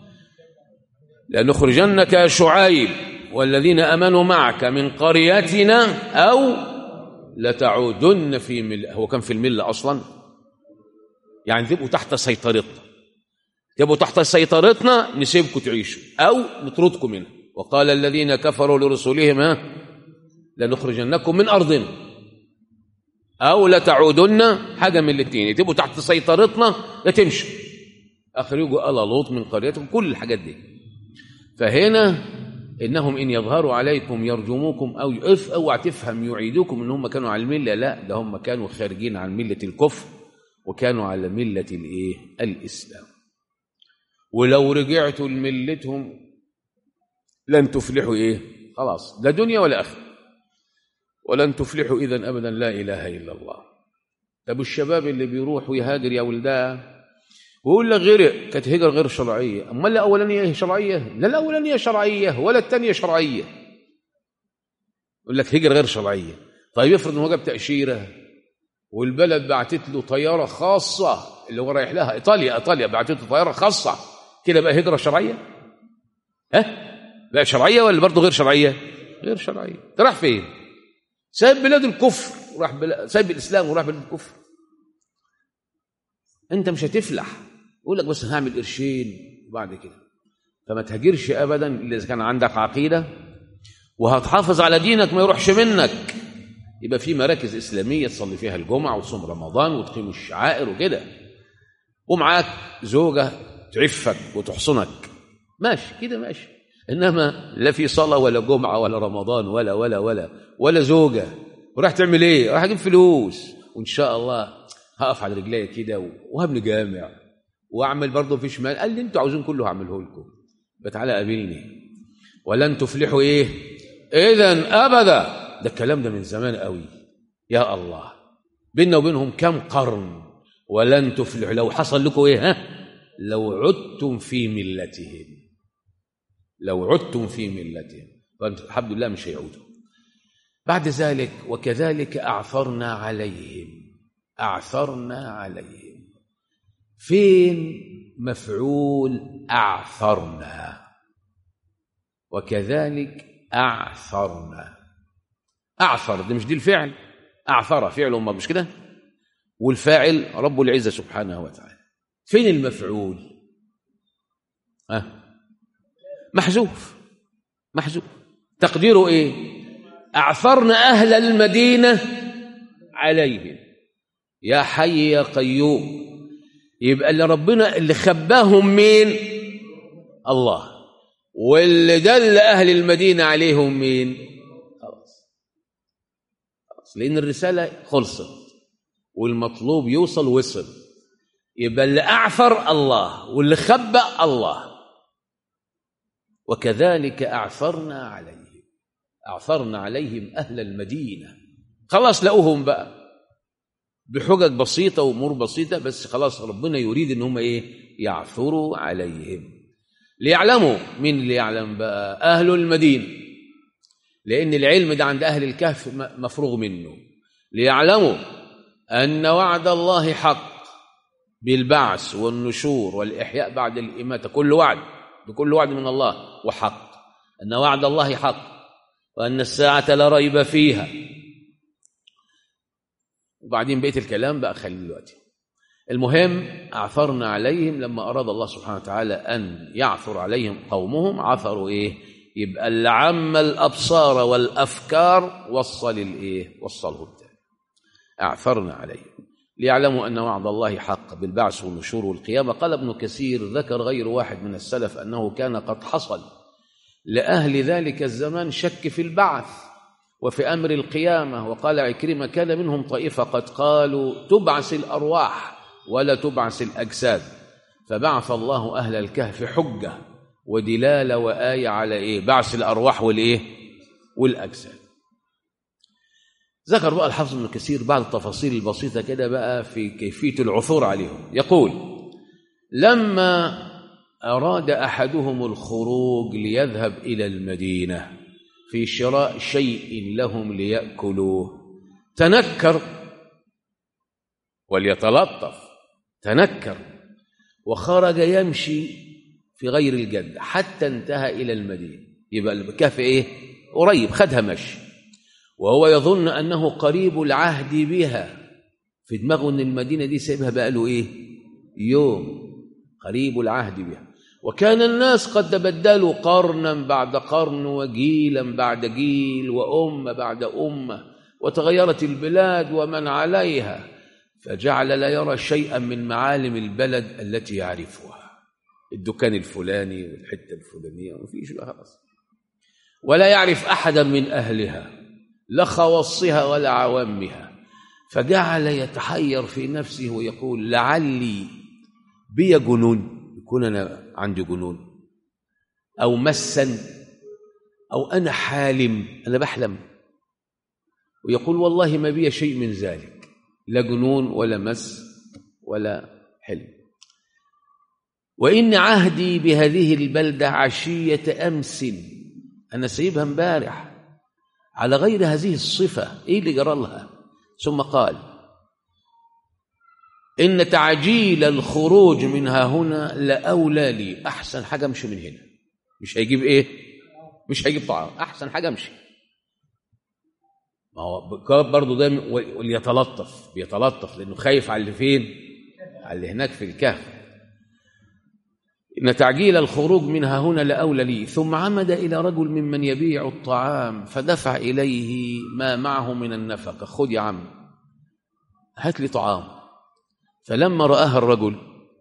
لنخرجنك يا شعيب والذين امنوا معك من قريتنا او لتعودن في مل هو كان في المله اصلا يعني تبقوا تحت سيطرتنا تبقوا تحت سيطرتنا نسيبكم تعيشوا او نطردكم منها وقال الذين كفروا لرسلهم ها لنخرجنكم من ارضنا او لتعودن حاجه من الاثنين تبقوا تحت سيطرتنا يا تمشوا اخرجوا ال لوط من قريتكم كل الحاجات دي فهنا انهم ان يظهروا عليكم يرجموكم او اف اوعى تفهم يعيدوكم ان هم كانوا على المله لا ده هم كانوا خارجين عن مله الكفر وكانوا على مله الايه الاسلام ولو رجعتوا لملتهم لن تفلحوا ايه خلاص لا دنيا ولا اخره ولن تفلحوا اذا ابدا لا اله الا الله طب الشباب اللي بيروح ويهاجر يا ولداه ويقول لك غير كانت هجرة غير شرعية أما الأولانية شرعية لا الأولانية شرعية ولا الثانية شرعية يقول لك هجرة غير شرعية طيب يفرض إنه جاب تأشيرة والبلد بعتت له طيارة خاصة اللي هو رايح لها إيطاليا إيطاليا بعتت له طيارة خاصة كده بقى هجرة شرعية ها بقى شرعية ولا برضه غير شرعية غير شرعية أنت رايح فين سايب بلاد الكفر وراح بلاد سايب الإسلام وراح بلاد الكفر أنت مش هتفلح يقول لك بس هعمل قرشين وبعد كده فما تهاجرش ابدا الا اذا كان عندك عقيده وهتحافظ على دينك ما يروحش منك يبقى في مراكز اسلاميه تصلي فيها الجمعه وتصوم رمضان وتقيم الشعائر وكده ومعاك زوجه تعفك وتحصنك ماشي كده ماشي انما لا في صلاه ولا جمعه ولا رمضان ولا ولا ولا ولا زوجه وراح تعمل ايه؟ راح اجيب فلوس وان شاء الله هقف على رجلي كده وهبني جامع واعمل برضه في شمال قال لي انتوا عاوزين كله هعمله لكم تعالى قابلني ولن تفلحوا ايه اذا ابدا ده الكلام ده من زمان قوي يا الله بيننا وبينهم كم قرن ولن تفلحوا لو حصل لكم ايه ها لو عدتم في ملتهم لو عدتم في ملتهم فالحمد لله مش هيعودوا بعد ذلك وكذلك اعثرنا عليهم اعثرنا عليهم فين مفعول أعثرنا وكذلك أعثرنا أعثر دي مش دي الفعل أعثر فعل أمر مش كده والفاعل رب العزة سبحانه وتعالى فين المفعول أه؟ محذوف محذوف تقديره إيه أعثرنا أهل المدينة عليهم يا حي يا قيوم يبقى اللي ربنا اللي خباهم مين الله واللي دل اهل المدينه عليهم مين خلاص خلاص لان الرساله خلصت والمطلوب يوصل وصل يبقى اللي اعثر الله واللي خبأ الله وكذلك اعثرنا عليهم اعثرنا عليهم اهل المدينه خلاص لقوهم بقى بحجج بسيطة وأمور بسيطة بس خلاص ربنا يريد إن هم إيه يعثروا عليهم ليعلموا مين اللي يعلم بقى أهل المدينة لأن العلم ده عند أهل الكهف مفروغ منه ليعلموا أن وعد الله حق بالبعث والنشور والإحياء بعد الإماتة كل وعد بكل وعد من الله وحق أن وعد الله حق وأن الساعة لا ريب فيها وبعدين بقية الكلام بقى خلي دلوقتي المهم أعثرنا عليهم لما أراد الله سبحانه وتعالى أن يعثر عليهم قومهم عثروا إيه يبقى اللي عم الأبصار والأفكار وصل الإيه وصله التاني أعثرنا عليهم ليعلموا أن وعد الله حق بالبعث والنشور والقيامة قال ابن كثير ذكر غير واحد من السلف أنه كان قد حصل لأهل ذلك الزمان شك في البعث وفي أمر القيامة وقال عكرمة كان منهم طائفة قد قالوا تبعث الأرواح ولا تبعث الأجساد فبعث الله أهل الكهف حجة ودلالة وآية على إيه بعث الأرواح والإيه والأجساد ذكر بقى الحافظ ابن كثير بعض التفاصيل البسيطة كده بقى في كيفية العثور عليهم يقول لما أراد أحدهم الخروج ليذهب إلى المدينة في شراء شيء لهم ليأكلوه تنكر وليتلطف تنكر وخرج يمشي في غير الجدة حتى انتهى إلى المدينة يبقى الكهف إيه قريب خدها مشي وهو يظن أنه قريب العهد بها في دماغه أن المدينة دي سيبها بقى له إيه يوم قريب العهد بها وكان الناس قد تبدلوا قرنا بعد قرن وجيلا بعد جيل وأمة بعد أمة وتغيرت البلاد ومن عليها فجعل لا يرى شيئا من معالم البلد التي يعرفها الدكان الفلاني والحتة الفلانية ومفيش بقى خلاص ولا يعرف أحدا من أهلها لا خواصها ولا عوامها فجعل يتحير في نفسه ويقول لعلي بي جنون يكون أنا عندي جنون أو مسا أو أنا حالم أنا بحلم ويقول والله ما بي شيء من ذلك لا جنون ولا مس ولا حلم وإن عهدي بهذه البلدة عشية أمس أنا سيبها امبارح على غير هذه الصفة إيه اللي جرى لها ثم قال إن تعجيل الخروج منها هنا لأولى لي أحسن حاجة أمشي من هنا مش هيجيب إيه مش هيجيب طعام أحسن حاجة أمشي ما هو برضه ده وليتلطف بيتلطف لأنه خايف على اللي فين على اللي هناك في الكهف إن تعجيل الخروج منها هنا لأولى لي ثم عمد إلى رجل ممن يبيع الطعام فدفع إليه ما معه من النفقة خذ يا عم هات لي طعام فلما رآها الرجل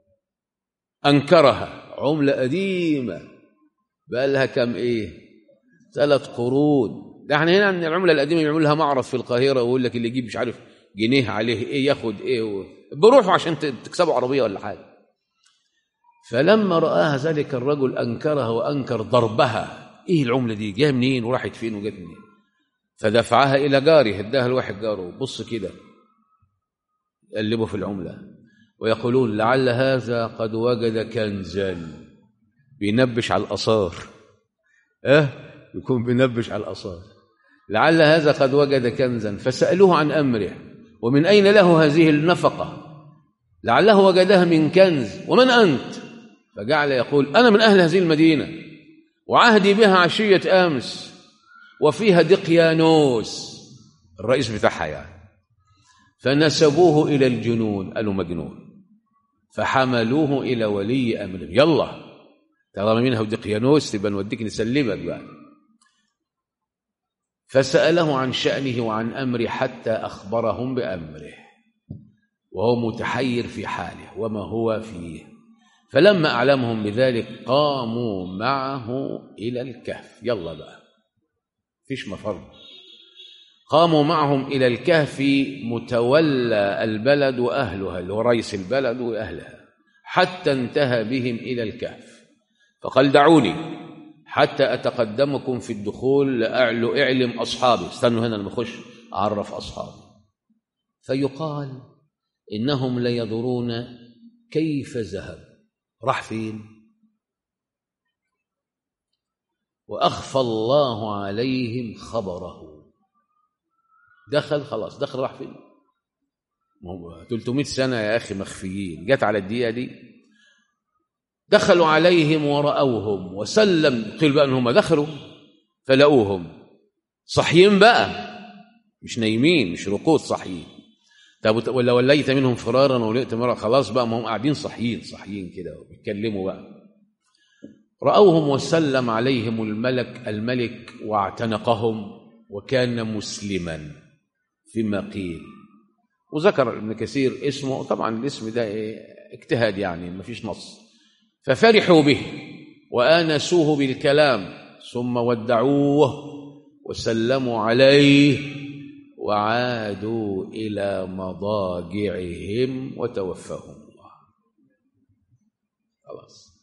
أنكرها عملة قديمة بقى لها كم إيه ثلاث قرون ده احنا هنا من العملة القديمة يعمل لها معرض في القاهرة ويقول لك اللي يجيب مش عارف جنيه عليه إيه ياخد إيه و... بروحوا عشان تكسبوا عربية ولا حاجة فلما رآها ذلك الرجل أنكرها وأنكر ضربها إيه العملة دي جايه منين وراحت فين وجت منين فدفعها إلى جاره اداها لواحد جاره بص كده يقلبوا في العملة ويقولون لعل هذا قد وجد كنزا بينبش على الآثار اه يكون بينبش على الآثار لعل هذا قد وجد كنزا فسألوه عن أمره ومن أين له هذه النفقة لعله وجدها من كنز ومن أنت فجعل يقول أنا من أهل هذه المدينة وعهدي بها عشية أمس وفيها دقيانوس الرئيس بتاعها يعني فنسبوه إلى الجنون قالوا مجنون فحملوه إلى ولي أمره يلا طالما منها دقيانوس تبقى نوديك نسلمك بقى فسأله عن شأنه وعن أمره حتى أخبرهم بأمره وهو متحير في حاله وما هو فيه فلما أعلمهم بذلك قاموا معه إلى الكهف يلا بقى فيش مفر قاموا معهم إلى الكهف متولى البلد وأهلها اللي هو رئيس البلد وأهلها حتى انتهى بهم إلى الكهف فقال دعوني حتى أتقدمكم في الدخول لأعلو اعلم أصحابي استنوا هنا لما أخش أعرف أصحابي فيقال إنهم ليضرون كيف ذهب راح فين وأخفى الله عليهم خبره دخل خلاص دخل راح فين 300 سنة يا أخي مخفيين جت على الدقيقة دي دخلوا عليهم ورأوهم وسلم قيل بقى أنهم دخلوا فلقوهم صحيين بقى مش نايمين مش رقود صحيين طب ولا وليت منهم فرارا ولقيت مرة خلاص بقى ما هم قاعدين صحيين صحيين كده وبيتكلموا بقى رأوهم وسلم عليهم الملك الملك واعتنقهم وكان مسلما فيما قيل وذكر ابن كثير اسمه طبعا الاسم ده إيه اجتهاد يعني ما فيش نص ففرحوا به وآنسوه بالكلام ثم ودعوه وسلموا عليه وعادوا إلى مضاجعهم وتوفاهم الله خلاص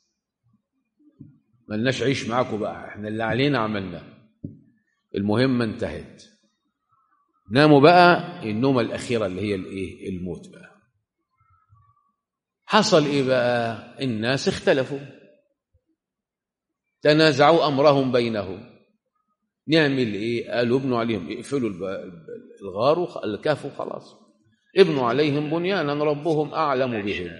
ملناش عيش معاكم بقى احنا اللي علينا عملناه المهمة انتهت ناموا بقى النومة الأخيرة اللي هي الايه الموت بقى حصل ايه بقى الناس اختلفوا تنازعوا أمرهم بينهم نعمل ايه قالوا ابنوا عليهم اقفلوا الغار الكهف وخلاص ابنوا عليهم بنيانا ربهم أعلم بهم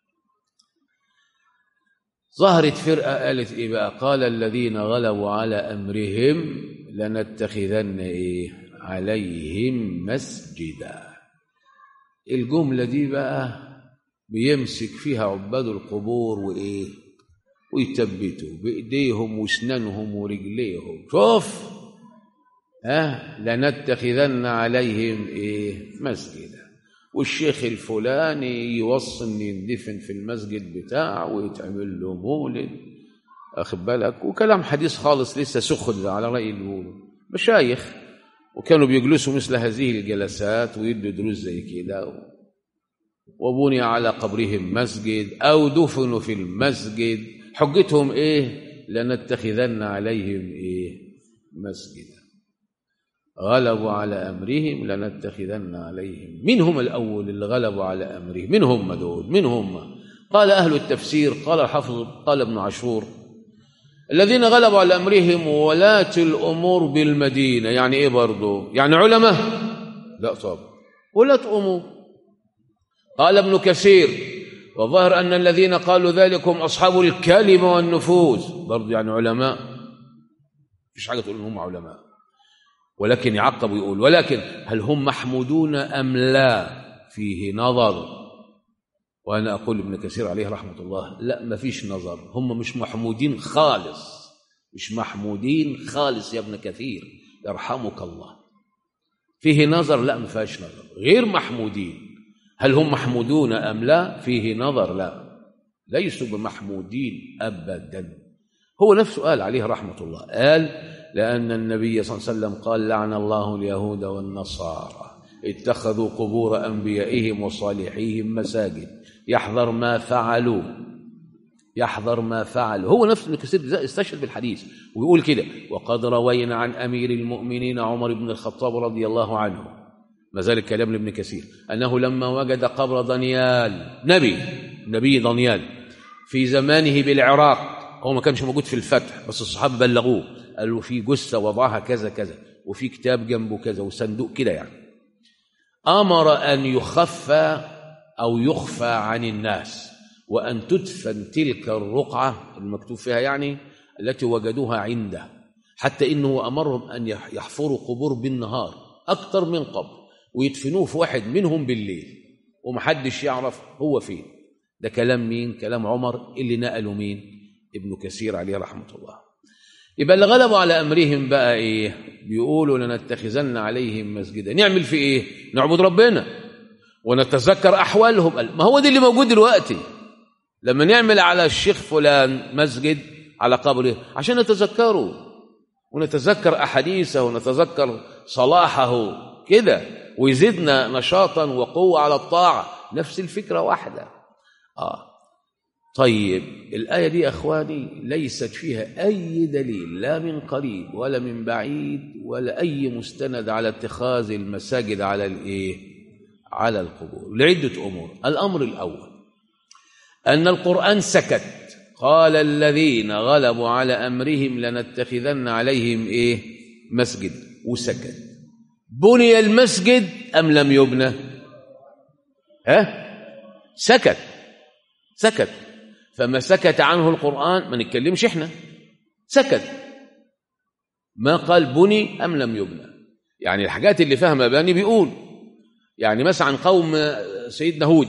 ظهرت فرقة قالت ايه بقى قال الذين غلبوا على أمرهم لنتخذن ايه عليهم مسجدا الجملة دي بقى بيمسك فيها عباد القبور وإيه ويثبتوا بإيديهم وأسنانهم ورجليهم شوف ها لنتخذن عليهم إيه مسجدا والشيخ الفلاني يوصي ان يندفن في المسجد بتاعه ويتعمل له مولد واخد بالك وكلام حديث خالص لسه سخن على رأي اللي بيقولوا مشايخ وكانوا بيجلسوا مثل هذه الجلسات ويدوا دروس زي كده وبني على قبرهم مسجد أو دفنوا في المسجد حجتهم إيه لنتخذن عليهم إيه مسجدا غلبوا على أمرهم لنتخذن عليهم من هم الأول اللي غلبوا على أمرهم من هم دول من هم قال أهل التفسير قال الحافظ قال ابن عاشور الذين غلبوا على أمرهم ولاة الأمور بالمدينة يعني إيه برضو يعني علماء لا طبعا ولاة أمور قال ابن كثير وظهر أن الذين قالوا ذلك هم أصحاب الكلمة والنفوذ برضو يعني علماء مفيش حاجة تقول إنهم علماء ولكن يعقب ويقول ولكن هل هم محمودون أم لا فيه نظر وأنا أقول ابن كثير عليه رحمة الله لا ما فيش نظر هم مش محمودين خالص مش محمودين خالص يا ابن كثير يرحمك الله فيه نظر لا ما فيهاش نظر غير محمودين هل هم محمودون أم لا فيه نظر لا ليسوا بمحمودين أبدا هو نفسه قال عليه رحمة الله قال لأن النبي صلى الله عليه وسلم قال لعن الله اليهود والنصارى اتخذوا قبور أنبيائهم وصالحيهم مساجد يحذر ما فعلوا يحذر ما فعلوا هو نفسه ابن كثير استشهد بالحديث ويقول كده وقد روينا عن أمير المؤمنين عمر بن الخطاب رضي الله عنه ما زال الكلام لابن كثير أنه لما وجد قبر دانيال نبي نبي دانيال في زمانه بالعراق هو ما كانش موجود في الفتح بس الصحابة بلغوه قالوا في جثة وضعها كذا كذا وفي كتاب جنبه كذا وصندوق كده يعني أمر أن يخفى أو يخفى عن الناس وأن تدفن تلك الرقعة المكتوب فيها يعني التي وجدوها عنده حتى إنه أمرهم أن يحفروا قبور بالنهار أكثر من قبر ويدفنوه في واحد منهم بالليل ومحدش يعرف هو فين ده كلام مين كلام عمر اللي نقله مين ابن كثير عليه رحمة الله يبقى اللي غلبوا على أمرهم بقى إيه بيقولوا لنتخذن عليهم مسجدا نعمل في إيه نعبد ربنا ونتذكر أحوالهم ما هو ده اللي موجود دلوقتي لما نعمل على الشيخ فلان مسجد على قبره عشان نتذكره ونتذكر أحاديثه ونتذكر صلاحه كده ويزيدنا نشاطا وقوة على الطاعة نفس الفكرة واحدة آه طيب الآية دي أخواني ليست فيها أي دليل لا من قريب ولا من بعيد ولا أي مستند على اتخاذ المساجد على الإيه على القبور لعدة أمور الأمر الأول أن القرآن سكت قال الذين غلبوا على أمرهم لنتخذن عليهم إيه مسجد وسكت بني المسجد أم لم يبنى ها سكت سكت فما سكت عنه القرآن ما نتكلمش احنا سكت ما قال بني أم لم يبنى يعني الحاجات اللي فهمها بني بيقول يعني مثلا عن قوم سيدنا هود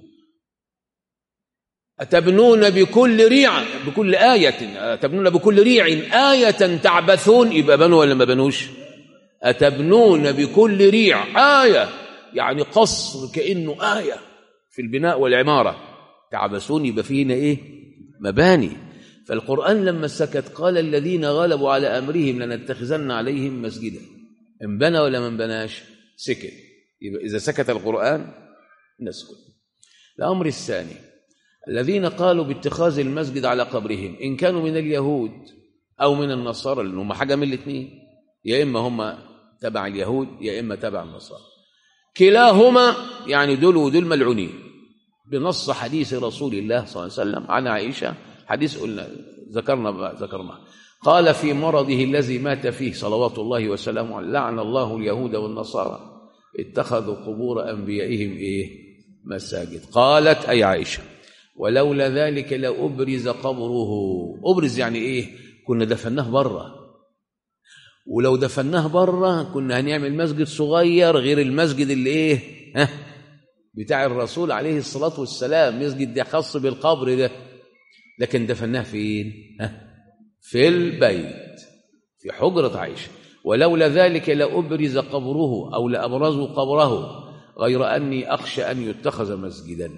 أتبنون بكل ريع بكل آية أتبنون بكل ريع آية تعبثون يبقى بنوا ولا ما بنوش أتبنون بكل ريع آية يعني قصر كأنه آية في البناء والعمارة تعبثون يبقى فينا إيه مباني فالقرآن لما سكت قال الذين غلبوا على أمرهم لنتخذن عليهم مسجدا ان بنى ولا ما بناش سكت يبقى إذا سكت القرآن نسكت الأمر الثاني الذين قالوا باتخاذ المسجد على قبرهم إن كانوا من اليهود أو من النصارى لأن هم حاجة من الاثنين يا إما هم تبع اليهود يا إما تبع النصارى كلاهما يعني دول ودول ملعونين بنص حديث رسول الله صلى الله عليه وسلم عن عائشة حديث قلنا ذكرنا ذكرناه قال في مرضه الذي مات فيه صلوات الله وسلامه عليه لعن الله اليهود والنصارى اتخذوا قبور أنبيائهم إيه مساجد قالت أي عائشة ولولا ذلك لأبرز قبره أبرز يعني إيه كنا دفناه بره ولو دفناه بره كنا هنعمل مسجد صغير غير المسجد اللي إيه ها بتاع الرسول عليه الصلاة والسلام مسجد ده خاص بالقبر ده لكن دفناه فين ها في البيت في حجرة عائشة ولولا ذلك لأبرز قبره أو لأبرزوا قبره غير أني أخشى أن يتخذ مسجدا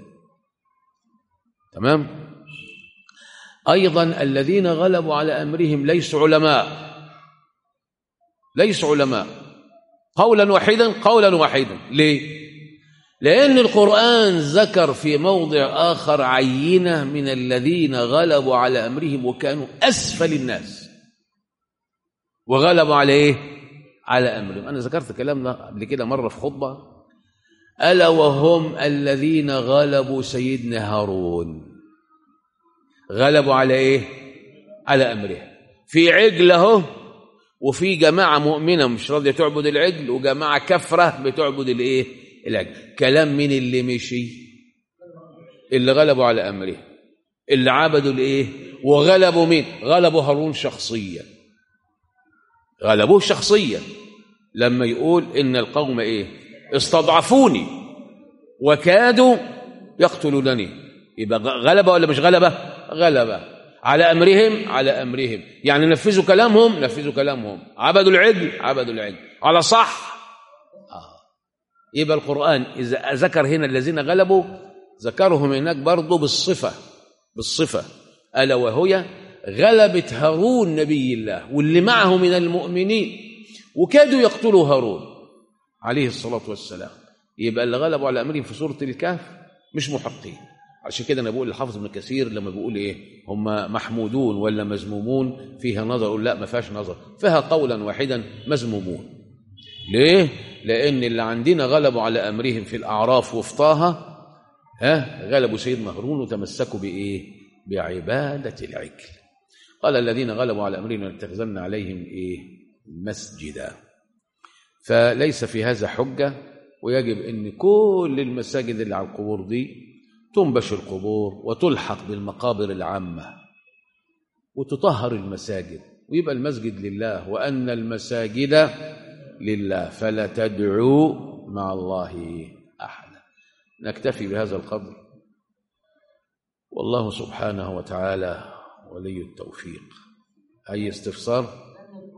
تمام أيضا الذين غلبوا على أمرهم ليسوا علماء ليسوا علماء قولا واحدا قولا واحدا ليه لأن القرآن ذكر في موضع آخر عينة من الذين غلبوا على أمرهم وكانوا أسفل الناس وغلبوا على إيه؟ على أمرهم أنا ذكرت كلام ده قبل كده مرة في خطبة ألا وهم الذين غلبوا سيدنا هارون غلبوا على إيه؟ على أمره في عجل أهو وفي جماعة مؤمنة مش راضية تعبد العجل وجماعة كفرة بتعبد الإيه؟ العجل كلام مين اللي مشي اللي غلبوا على أمره اللي عبدوا الإيه وغلبوا مين غلبوا هارون شخصيا غلبوه شخصيا لما يقول إن القوم إيه استضعفوني وكادوا يقتلونني يبقى غلبة ولا مش غلبة غلبة على أمرهم على أمرهم يعني نفذوا كلامهم نفذوا كلامهم عبدوا العجل عبدوا العجل على صح يبقى القرآن إذا ذكر هنا الذين غلبوا ذكرهم هناك برضه بالصفة بالصفة ألا وهي غلبة هارون نبي الله واللي معه من المؤمنين وكادوا يقتلوا هارون عليه الصلاة والسلام يبقى اللي غلبوا على أمرهم في سورة الكهف مش محقين عشان كده أنا بقول للحافظ ابن كثير لما بيقول إيه هم محمودون ولا مذمومون فيها نظر لا ما فيهاش نظر فيها قولا واحدا مذمومون ليه؟ لأن اللي عندنا غلبوا على أمرهم في الأعراف وفي طه ها غلبوا سيدنا هارون وتمسكوا بإيه؟ بعبادة العجل قال الذين غلبوا على أمرهم لنتخذن عليهم إيه؟ مسجدا فليس في هذا حجة ويجب أن كل المساجد اللي على القبور دي تنبش القبور وتلحق بالمقابر العامة وتطهر المساجد ويبقى المسجد لله وأن المساجد لله فلا تدعوا مع الله احدا نكتفي بهذا القدر والله سبحانه وتعالى ولي التوفيق اي استفسار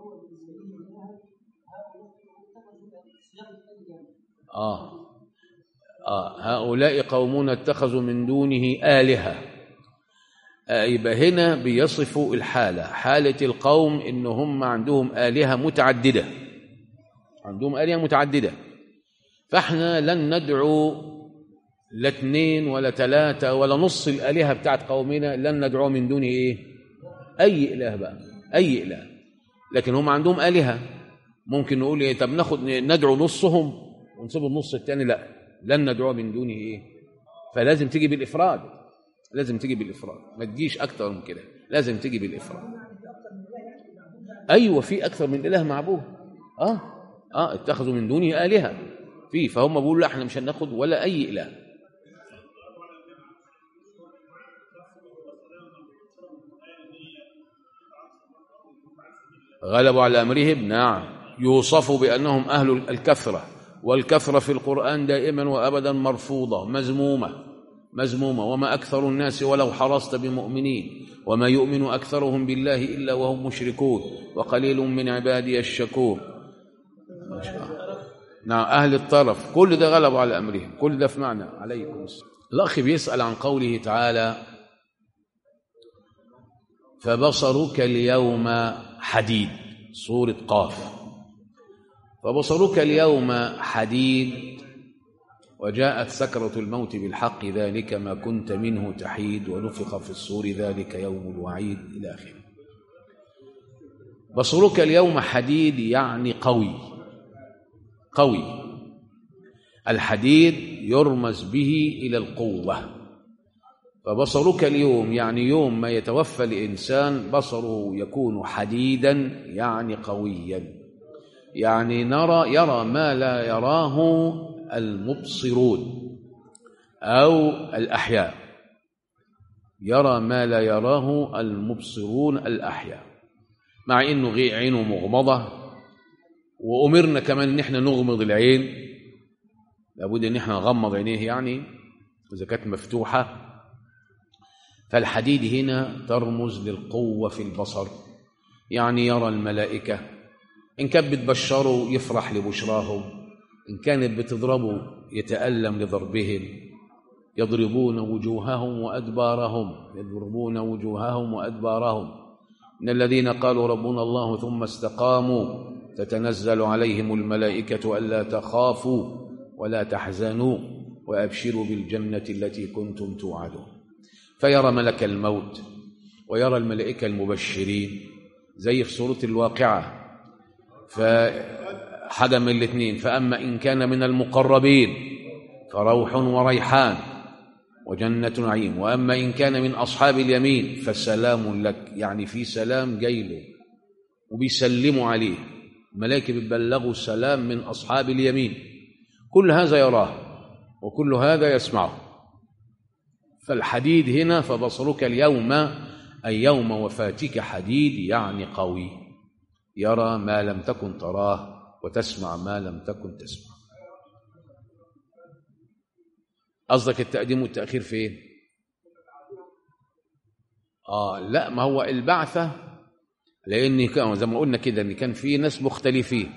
آه. آه. هؤلاء قومون اتخذوا من دونه آلهة آه يبقى هنا بيصفوا الحالة حالة القوم إن هم عندهم آلهة متعددة عندهم آلهة متعددة فاحنا لن ندعو لا اثنين ولا ثلاثة ولا نص الآلهة بتاعت قومنا لن ندعو من دونه إيه أي إله بقى أي إله لكن هم عندهم آلهة ممكن نقول إيه طب ناخد ندعو نصهم ونسيب النص الثاني لا لن ندعو من دونه إيه فلازم تيجي بالإفراد لازم تيجي بالافراد ما تجيش اكتر من كده لازم تيجي بالافراد ايوه في اكثر من اله معبود اه اه اتخذوا من دونه الهه في فهم بيقولوا لا احنا مش هناخد ولا اي اله غلبوا على امرهم نعم يوصفوا بانهم اهل الكثره والكثره في القران دائما وابدا مرفوضه مذمومه مذمومه وما اكثر الناس ولو حرصت بمؤمنين وما يؤمن اكثرهم بالله الا وهم مشركون وقليل من عبادي الشكور ما شاء الله نعم اهل الطرف كل ده غلبوا على امرهم كل ده في معنى عليكم السلام الاخ بيسال عن قوله تعالى فبصرك اليوم حديد سورة قاف فبصرك اليوم حديد وجاءت سكرة الموت بالحق ذلك ما كنت منه تحيد ونفخ في الصور ذلك يوم الوعيد إلى آخره بصرك اليوم حديد يعني قوي قوي الحديد يرمز به إلى القوة فبصرك اليوم يعني يوم ما يتوفى الإنسان بصره يكون حديدا يعني قويا يعني نرى يرى ما لا يراه المبصرون أو الأحياء يرى ما لا يراه المبصرون الأحياء مع إنه عينه مغمضة وأمرنا كمان إن إحنا نغمض العين لابد إن إحنا نغمض عينيه يعني إذا كانت مفتوحة فالحديد هنا ترمز للقوة في البصر يعني يرى الملائكة إن كانت بتبشره يفرح لبشراهم إن كانت بتضربه يتألم لضربهم يضربون وجوههم وأدبارهم يضربون وجوههم وأدبارهم إن الذين قالوا ربنا الله ثم استقاموا تتنزل عليهم الملائكة ألا تخافوا ولا تحزنوا وأبشروا بالجنة التي كنتم توعدون فيرى ملك الموت ويرى الملائكة المبشرين زي في سورة الواقعة فحاجة من الاثنين فأما إن كان من المقربين فروح وريحان وجنة نعيم وأما إن كان من أصحاب اليمين فسلام لك يعني في سلام جايله وبيسلموا عليه الملائكة بتبلغوا السلام من أصحاب اليمين كل هذا يراه وكل هذا يسمعه فالحديد هنا فبصرك اليوم أي يوم وفاتك حديد يعني قوي يرى ما لم تكن تراه وتسمع ما لم تكن تسمع قصدك التقديم والتأخير فين؟ آه لا ما هو البعثة لأن كان زي ما قلنا كده إن كان في ناس مختلفين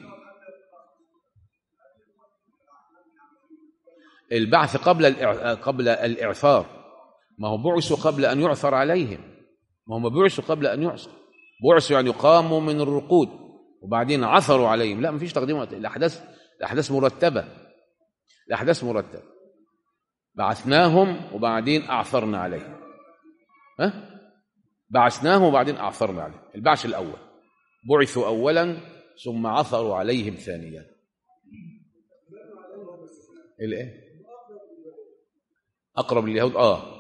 البعث قبل قبل الإعثار ما هو بعثوا قبل أن يعثر عليهم ما هم بعثوا قبل أن يعثر بعثوا يعني قاموا من الرقود وبعدين عثروا عليهم لا ما فيش تقديم الأحداث الأحداث مرتبة الأحداث مرتبة بعثناهم وبعدين أعثرنا عليهم ها بعثناهم وبعدين أعثرنا عليهم البعث الأول بعثوا أولا ثم عثروا عليهم ثانيا الايه أقرب لليهود آه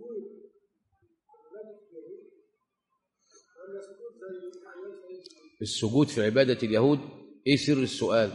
السجود في عبادة اليهود ايه سر السؤال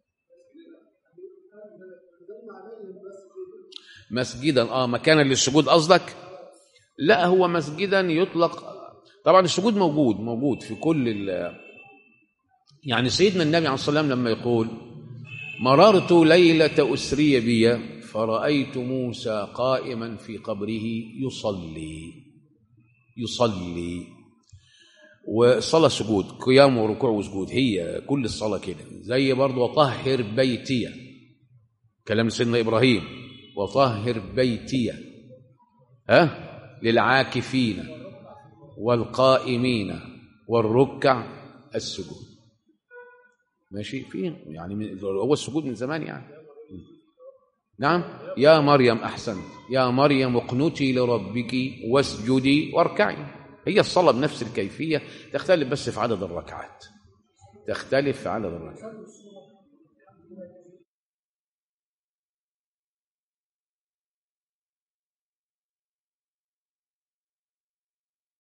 مسجدا اه مكانا للسجود قصدك لا هو مسجدا يطلق طبعا السجود موجود موجود في كل ال يعني سيدنا النبي عليه الصلاه والسلام لما يقول مررت ليله اسري بي فرأيت موسى قائما في قبره يصلي يصلي والصلاة سجود قيام وركوع وسجود هي كل الصلاة كده زي برضه وطهر بيتي كلام سيدنا إبراهيم وطهر بيتي ها للعاكفين والقائمين والركع السجود ماشي فيه يعني هو السجود من زمان يعني نعم يا مريم أحسنت يا مريم اقنتي لربك واسجدي واركعي هي الصلاة بنفس الكيفية تختلف بس في عدد الركعات تختلف في عدد الركعات